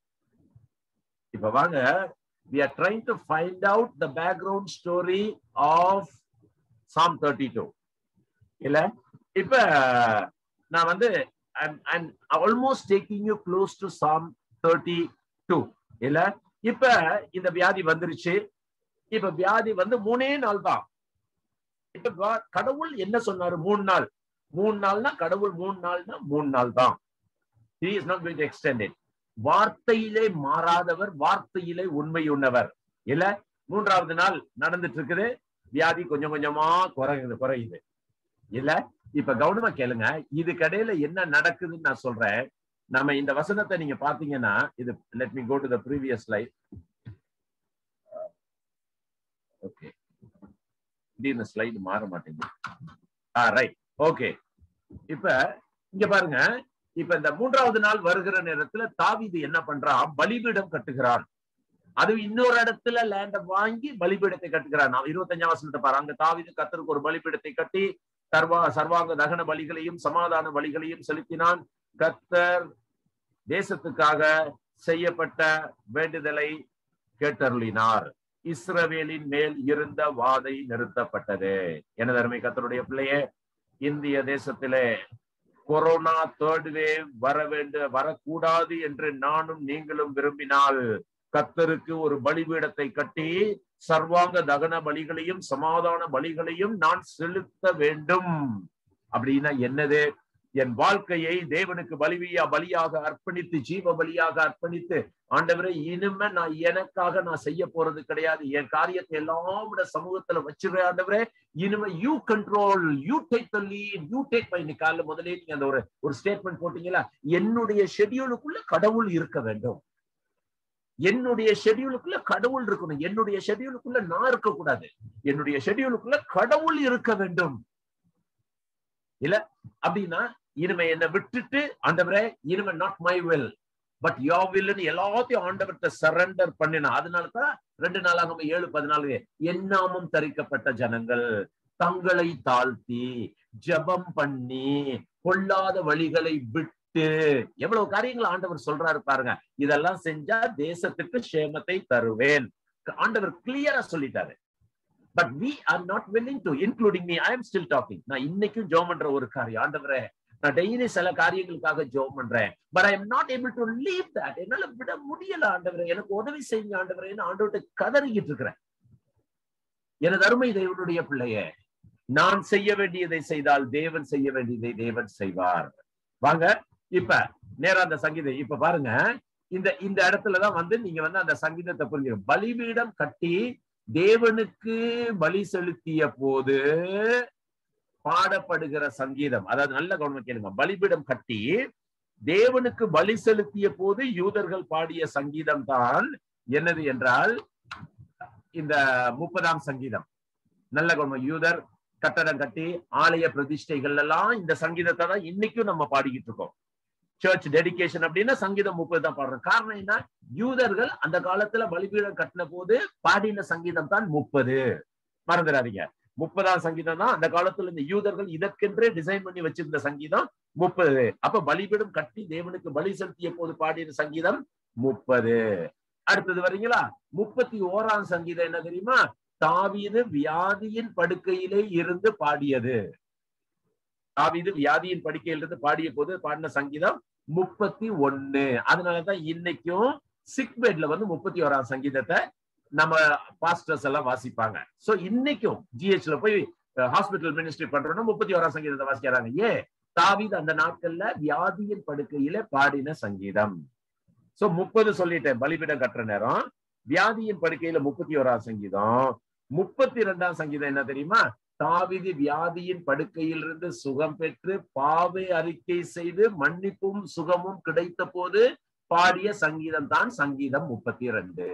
இப்ப வாங்க we are trying to find out the background story of Psalm 32 இல்ல இப்ப நான் வந்து I'm, I'm almost taking you close to Psalm 32 இல்ல இப்ப இந்த வியாதி வந்துருச்சு இப்ப வியாதி வந்து மூணே நாள் தான் இப்ப வா- கடவுள் என்ன சொன்னாரு மூணு நாள் மூணு நாள்னா கடவுள் மூணு நாள்னா மூணு நாள் தான் he is not going to extend it வார்த்தையிலே மாறாதவர் வார்த்தையிலே உண்மையுள்ளவர் இல்ல மூன்றாவது நாள் நடந்துட்டு இருக்குது வியாதி கொஞ்சம் கொஞ்சமா குறையுது குறையுது இல்ல இப்ப கவனமா கேளுங்க இதுக்கடையில என்ன நடக்குதுன்னு நான் சொல்றேன் நம்ம இந்த வசனத்தை நீங்க பாத்தீங்கன்னா இது let me go to the previous life okay திடீர்னு ஸ்லைடு மாற மாட்டேங்குது ஆ ரைட் ஓகே இப்ப இங்க பாருங்க இப்ப இந்த மூன்றாவது நாள் வருகிற நேரத்துல தாவீது என்ன பண்றான் பலிபீடம் கட்டுகிறான் அது இன்னொரு இடத்துல லேண்ட வாங்கி பலிபீடத்தை கட்டுகிறான் நான் இருபத்தஞ்சாம் வசனத்தை பாரு அங்க தாவீது கத்தருக்கு ஒரு பலிபீடத்தை கட்டி சர்வா சர்வாங்க தகன பலிகளையும் சமாதான பலிகளையும் செலுத்தினான் கத்தர் தேசத்துக்காக செய்யப்பட்ட வேண்டுதலை கேட்டருளினார் இஸ்ரவேலின் மேல் இருந்த வாதை நிறுத்தப்பட்டது எனது அருமை கத்தருடைய பிள்ளையே இந்திய தேசத்திலே கொரோனா தேர்ட் வேவ் வர வேண்டு வரக்கூடாது என்று நானும் நீங்களும் விரும்பினால் கத்தருக்கு ஒரு பலிபீடத்தை கட்டி சர்வாங்க தகன பலிகளையும் சமாதான பலிகளையும் நான் செலுத்த வேண்டும் அப்படின்னா என்னது என் வாழ்க்கையை தேவனுக்கு பலிவியா பலியாக அர்ப்பணித்து ஜீவ பலியாக அர்ப்பணித்து ஆண்டவரே இனிமே நான் எனக்காக நான் செய்ய போறது கிடையாது என் காரியத்தை எல்லாம் விட சமூகத்துல வச்சிருவேன் ஆண்டவரே இனிமே you control you take the lead you take my இன்னைக்கு காலைல முதலே நீங்க அந்த ஒரு ஒரு ஸ்டேட்மெண்ட் போட்டீங்களா என்னுடைய ஷெட்யூலுக்குள்ள கடவுள் இருக்க வேண்டும் என்னுடைய ஷெட்யூலுக்குள்ள கடவுள் இருக்கணும் என்னுடைய ஷெட்யூலுக்குள்ள நான் இருக்க கூடாது என்னுடைய ஷெட்யூலுக்குள்ள கடவுள் இருக்க வேண்டும் இல்ல அப்படின்னா இனிமே என்னை விட்டுட்டு ஆண்டவரே இனிமே not my will but your வில்லுன்னு எல்லாத்தையும் ஆண்டவர்கிட்ட சரண்டர் பண்ணினா அதனாலதான் ரெண்டு நாளாக ஏழு பதினாலு எண்ணாமும் தரிக்கப்பட்ட ஜனங்கள் தங்களை தாழ்த்தி ஜெபம் பண்ணி கொள்ளாத வழிகளை விட்டு எவ்வளவு காரியங்கள் ஆண்டவர் சொல்றாரு பாருங்க இதெல்லாம் செஞ்சா தேசத்துக்கு சேமத்தை தருவேன் ஆண்டவர் கிளியரா சொல்லிட்டாரு but we are not willing to including me I am still talking நான் இன்னைக்கும் ஜோம் பண்ற ஒரு காரியம் ஆண்டவரே நான் டெய்லி சில காரியங்களுக்காக ஜோம் பண்றேன் but I am not able to leave that என்னால விட முடியல ஆண்டவரே எனக்கு உதவி செய்யுங்க ஆண்டவரேன்னு ஆண்டவர்கிட்ட கதறிக்கிட்டு இருக்கிறேன் எனது அருமை தேவனுடைய பிள்ளைய நான் செய்ய வேண்டியதை செய்தால் தேவன் செய்ய வேண்டியதை தேவன் செய்வார் வாங்க இப்ப நேரா அந்த சங்கீதம் இப்ப பாருங்க இந்த இந்த இடத்துலதான் வந்து நீங்க வந்து அந்த சங்கீதத்தை புரிஞ்சுக்கணும் பலிபீடம் கட்டி தேவனுக்கு பலி செலுத்திய போது பாடப்படுகிற சங்கீதம் அதாவது நல்ல கவனம் கேளுங்க பலிபீடம் கட்டி தேவனுக்கு பலி செலுத்திய போது யூதர்கள் பாடிய சங்கீதம் தான் என்னது என்றால் இந்த முப்பதாம் சங்கீதம் நல்ல குணம் யூதர் கட்டடம் கட்டி ஆலய பிரதிஷ்டைகள் எல்லாம் இந்த சங்கீதத்தை தான் இன்னைக்கும் நம்ம பாடிக்கிட்டு இருக்கோம் சர்ச் டெடிகேஷன் அப்படின்னா சங்கீதம் முப்பது தான் பாடுறோம் காரணம் என்ன யூதர்கள் அந்த காலத்துல பலிபீடம் கட்டின போது பாடின சங்கீதம் தான் முப்பது மறந்துடாதீங்க முப்பதாம் சங்கீதம் தான் அந்த காலத்துல இந்த யூதர்கள் இதற்கென்றே டிசைன் பண்ணி வச்சிருந்த சங்கீதம் முப்பது அப்ப பலிபீடம் கட்டி தேவனுக்கு பலி செலுத்திய போது பாடின சங்கீதம் முப்பது அடுத்தது வரீங்களா முப்பத்தி ஓராம் சங்கீதம் என்ன தெரியுமா தாவீது வியாதியின் படுக்கையிலே இருந்து பாடியது தாவீது வியாதியின் படுக்கையிலிருந்து பாடிய போது பாடின சங்கீதம் முப்பத்தி ஒண்ணு அதனாலதான் இன்னைக்கும் சிக் பெட்ல வந்து முப்பத்தி ஓராம் சங்கீதத்தை நம்ம பாஸ்டர்ஸ் எல்லாம் வாசிப்பாங்க சோ இன்னைக்கும் ஜிஹெச்ல போய் ஹாஸ்பிட்டல் மினிஸ்ட்ரி பண்றோம்னா முப்பத்தி ஓராம் சங்கீதத்தை வாசிக்கிறாங்க ஏன் தாவீது அந்த நாட்கள்ல வியாதியின் படுக்கையில பாடின சங்கீதம் சோ முப்பது சொல்லிட்டேன் பலிபீடம் கட்டுற நேரம் வியாதியின் படுக்கையில முப்பத்தி ஓராம் சங்கீதம் முப்பத்தி ரெண்டாம் சங்கீதம் என்ன தெரியுமா தாவிதி வியாதியின் படுக்கையிலிருந்து சுகம் பெற்று பாவை அறிக்கை செய்து மன்னிப்பும் சுகமும் கிடைத்த போது பாடிய சங்கீதம் தான் சங்கீதம் முப்பத்தி ரெண்டு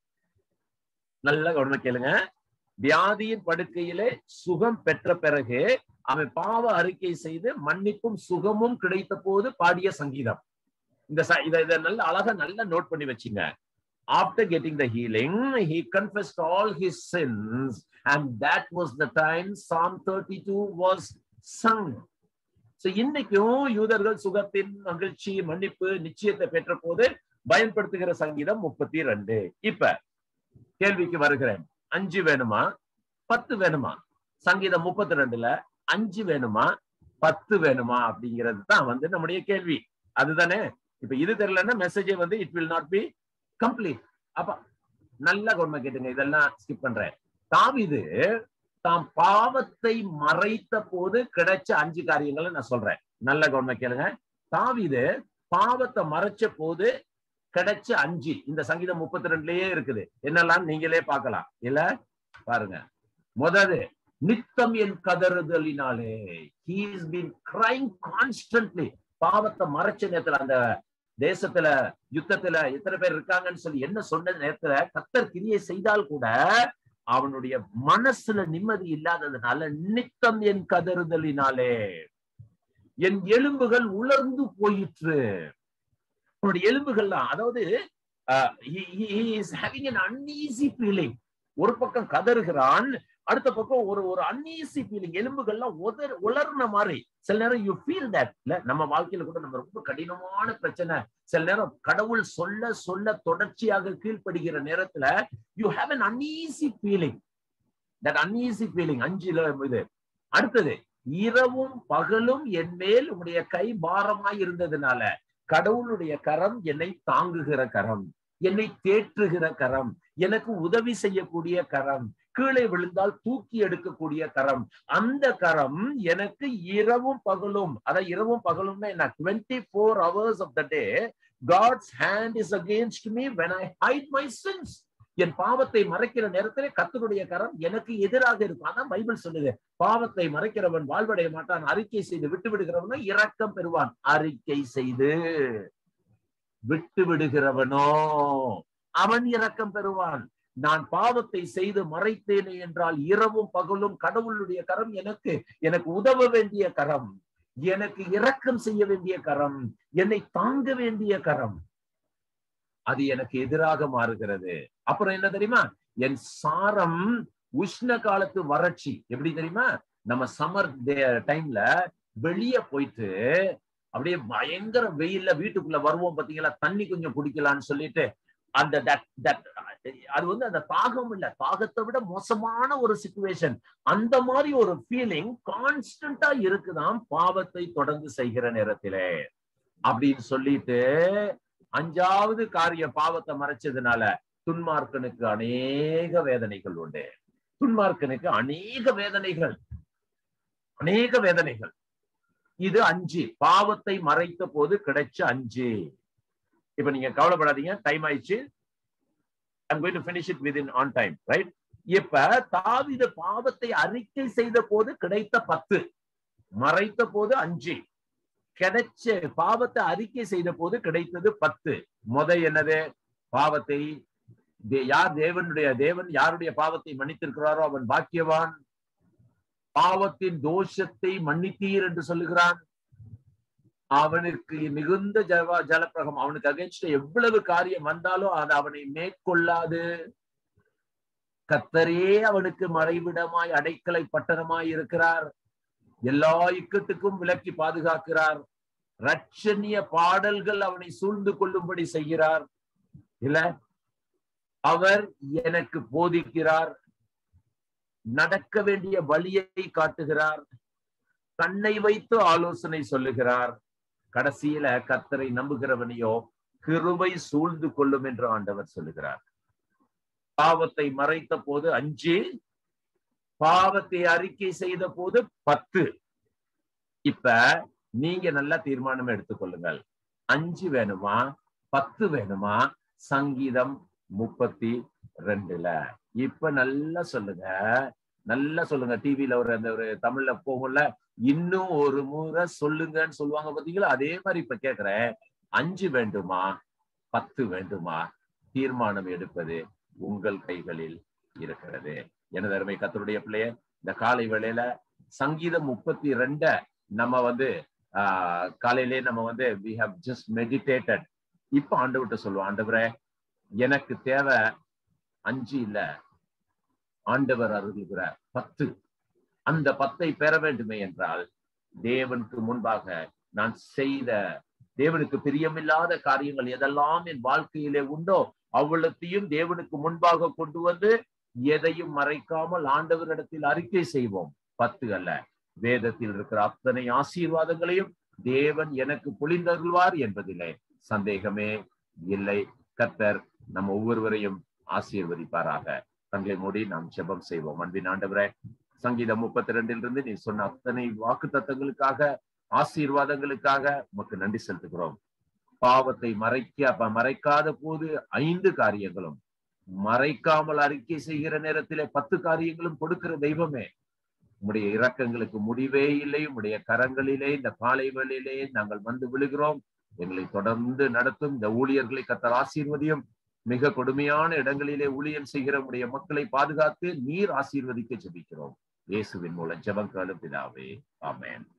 நல்ல கவனம் கேளுங்க வியாதியின் படுக்கையிலே சுகம் பெற்ற பிறகு அவன் பாவ அறிக்கை செய்து மன்னிப்பும் சுகமும் கிடைத்த போது பாடிய சங்கீதம் இந்த ச- இத இத நல்ல அழகா நல்லா நோட் பண்ணி வச்சுங்க after getting the healing he confessed all his sins and that was the time psalm 32 was sung so இன்னைக்கும் யூதர்கள் சுகத்தின் மகிழ்ச்சி மன்னிப்பு நிச்சயத்தை பெற்ற போது பயன்படுத்துகிற சங்கீதம் முப்பத்தி ரெண்டு இப்ப கேள்விக்கு வருகிறேன் அஞ்சு வேணுமா பத்து வேணுமா சங்கீதம் முப்பத்தி ரெண்டுல அஞ்சு வேணுமா பத்து வேணுமா அப்படிங்கிறது தான் வந்து நம்முடைய கேள்வி அதுதானே இப்ப இது தெரியலன்னா மெசேஜே வந்து it will not be complete அப்ப நல்ல கொடுமை கேட்டுங்க இதெல்லாம் ஸ்கிப் பண்றேன் தாவிது தாம் பாவத்தை மறைத்த போது கிடைச்ச அஞ்சு காரியங்களை நான் சொல்றேன் நல்ல கவனமா கேளுங்க தாவிது பாவத்தை மறைச்ச போது கிடைச்ச அஞ்சு இந்த சங்கீதம் முப்பத்தி ரெண்டுலயே இருக்குது என்னெல்லாம் நீங்களே பார்க்கலாம் இல்ல பாருங்க முதது நித்தம் என் கதறுதலினாலே ஹீஸ் பீன் கிரைங் கான்ஸ்டன்ட்லி பாவத்தை மறைச்ச நேரத்துல அந்த தேசத்துல யுத்தத்துல எத்தனை பேர் இருக்காங்கன்னு சொல்லி என்ன சொன்ன நேரத்துல கத்தர் கிரியை செய்தால் கூட அவனுடைய மனசுல நிம்மதி இல்லாததுனால நித்தம் என் கதறுதலினாலே என் எலும்புகள் உலர்ந்து போயிற்று அவனுடைய எலும்புகள்லாம் அதாவது ஹேவிங் an uneasy feeling ஒரு பக்கம் கதறுகிறான் அடுத்த பக்கம் ஒரு ஒரு அன்ஈசி ஃபீலிங் எலும்புகள்லாம் உதர் உலர்ன மாதிரி சில நேரம் யூ ஃபீல் தட் இல்ல நம்ம வாழ்க்கையில கூட நம்ம ரொம்ப கடினமான பிரச்சனை சில நேரம் கடவுள் சொல்ல சொல்ல தொடர்ச்சியாக கீழ்ப்படுகிற நேரத்துல you have an uneasy feeling that uneasy feeling அஞ்சுல இது அடுத்தது இரவும் பகலும் என் மேல் உடைய கை பாரமாய் இருந்ததுனால கடவுளுடைய கரம் என்னை தாங்குகிற கரம் என்னை தேற்றுகிற கரம் எனக்கு உதவி செய்யக்கூடிய கரம் கீழே விழுந்தால் தூக்கி எடுக்கக்கூடிய கரம் அந்த கரம் எனக்கு இரவும் பகலும் அதான் இரவும் பகலும்னா என்ன twenty four hours of the day God's hand is against me when I hide my sins என் பாவத்தை மறைக்கிற நேரத்திலே கர்த்தருடைய கரம் எனக்கு எதிராக இருக்கும் அதான் பைபிள் சொல்லுது பாவத்தை மறைக்கிறவன் வாழ்வடைய மாட்டான் அறிக்கை செய்து விட்டு விடுகிறவனோ இரக்கம் பெறுவான் அறிக்கை செய்து விட்டு விடுகிறவனோ அவன் இரக்கம் பெறுவான் நான் பாவத்தை செய்து மறைத்தேனே என்றால் இரவும் பகலும் கடவுளுடைய கரம் எனக்கு எனக்கு உதவ வேண்டிய கரம் எனக்கு இரக்கம் செய்ய வேண்டிய கரம் என்னை தாங்க வேண்டிய கரம் அது எனக்கு எதிராக மாறுகிறது அப்புறம் என்ன தெரியுமா என் சாரம் உஷ்ண காலத்து வறட்சி எப்படி தெரியுமா நம்ம சம்மர் டைம்ல வெளிய போயிட்டு அப்படியே பயங்கர வெயில்ல வீட்டுக்குள்ள வருவோம் பாத்தீங்களா தண்ணி கொஞ்சம் குடிக்கலாம்னு சொல்லிட்டு அந்த that- that- அது வந்து அந்த தாகம் இல்ல தாகத்தை விட மோசமான ஒரு சுச்சுவேஷன் அந்த மாதிரி ஒரு ஃபீலிங் கான்ஸ்டன்டா இருக்குதாம் பாவத்தை தொடர்ந்து செய்கிற நேரத்திலே அப்படின்னு சொல்லிட்டு அஞ்சாவது காரிய பாவத்தை மறைச்சதுனால துன்மார்க்கனுக்கு அநேக வேதனைகள் உண்டு துன்மார்க்கனுக்கு அநேக வேதனைகள் அநேக வேதனைகள் இது அஞ்சு பாவத்தை மறைத்த போது கிடைச்ச அஞ்சு இப்ப நீங்க கவலைப்படாதீங்க டைம் ஆயிடுச்சு I'm going to finish it within on time right இப்ப தாவித பாவத்தை அறிக்கை செய்த போது கிடைத்த பத்து மறைத்த போது அஞ்சு கிடைச்ச பாவத்தை அறிக்கை செய்த போது கிடைத்தது பத்து முத என்னது பாவத்தை தே- யார் தேவனுடைய தேவன் யாருடைய பாவத்தை மன்னித்திருக்கிறாரோ அவன் பாக்கியவான் பாவத்தின் தோஷத்தை மன்னித்தீர் என்று சொல்லுகிறான் அவனுக்கு மிகுந்த ஜல ஜலப்பிரகம் அவனுக்கு அகேன்ஸ்ட் எவ்வளவு காரியம் வந்தாலும் அது அவனை மேற்கொள்ளாது கத்தரே அவனுக்கு மறைவிடமாய் அடைக்கலை பட்டணமாய் இருக்கிறார் எல்லா இக்கட்டுக்கும் விலக்கி பாதுகாக்கிறார் ரட்சணிய பாடல்கள் அவனை சூழ்ந்து கொள்ளும்படி செய்கிறார் இல்ல அவர் எனக்கு போதிக்கிறார் நடக்க வேண்டிய வழியை காட்டுகிறார் கண்ணை வைத்து ஆலோசனை சொல்லுகிறார் கடைசியில கத்தரை நம்புகிறவனையோ கிருபை சூழ்ந்து கொள்ளும் என்று ஆண்டவர் சொல்லுகிறார் பாவத்தை மறைத்த போது அஞ்சு பாவத்தை அறிக்கை செய்த போது பத்து இப்ப நீங்க நல்லா தீர்மானம் எடுத்துக்கொள்ளுங்கள் அஞ்சு வேணுமா பத்து வேணுமா சங்கீதம் முப்பத்தி ரெண்டுல இப்ப நல்லா சொல்லுங்க நல்லா சொல்லுங்க டிவில ஒரு அந்த ஒரு தமிழ்ல போகும்ல இன்னும் ஒரு முறை சொல்லுங்கன்னு சொல்லுவாங்க பாத்தீங்களா அதே மாதிரி இப்ப கேக்குறேன் அஞ்சு வேண்டுமா பத்து வேண்டுமா தீர்மானம் எடுப்பது உங்கள் கைகளில் இருக்கிறது எனது அருமை கத்தருடைய பிள்ளைய இந்த காலை வேளையில சங்கீதம் முப்பத்தி ரெண்ட நம்ம வந்து ஆஹ் காலையிலே நம்ம வந்து வி ஹவ் ஜஸ்ட் மெடிடேட்டட் இப்ப ஆண்டவர்கிட்ட சொல்லுவோம் ஆண்டவரே எனக்கு தேவை அஞ்சு இல்ல ஆண்டவர் அருள்கிற பத்து அந்த பத்தை பெற வேண்டுமே என்றால் தேவனுக்கு முன்பாக நான் செய்த தேவனுக்கு பிரியமில்லாத காரியங்கள் எதெல்லாம் என் வாழ்க்கையிலே உண்டோ அவ்வளத்தையும் தேவனுக்கு முன்பாக கொண்டு வந்து எதையும் மறைக்காமல் ஆண்டவரிடத்தில் அறிக்கை செய்வோம் பத்து அல்ல வேதத்தில் இருக்கிற அத்தனை ஆசீர்வாதங்களையும் தேவன் எனக்கு பொழிந்தருள்வார் என்பதிலே சந்தேகமே இல்லை கத்தர் நம்ம ஒவ்வொருவரையும் ஆசீர்வதிப்பாராக கண்களை மூடி நாம் ஜெபம் செய்வோம் அன்பின் ஆண்டவரே சங்கீதம் முப்பத்தி ரெண்டிலிருந்து நீ சொன்ன அத்தனை வாக்கு தத்தங்களுக்காக ஆசீர்வாதங்களுக்காக உமக்கு நன்றி செலுத்துகிறோம் பாவத்தை மறைக்க அப்ப மறைக்காத போது ஐந்து காரியங்களும் மறைக்காமல் அறிக்கை செய்கிற நேரத்திலே பத்து காரியங்களும் கொடுக்கிற தெய்வமே உம்முடைய இரக்கங்களுக்கு முடிவே இல்லை உம்முடைய கரங்களிலே இந்த காலை வேளையிலே நாங்கள் வந்து விழுகிறோம் எங்களை தொடர்ந்து நடத்தும் இந்த ஊழியர்களை கத்தர் ஆசீர்வதியும் மிக கொடுமையான இடங்களிலே ஊழியம் செய்கிற உடைய மக்களை பாதுகாத்து நீர் ஆசீர்வதிக்க ஜெபிக்கிறோம் இயேசுவின் மூலம் ஜெபங்காலும் பிதாவே ஆமென்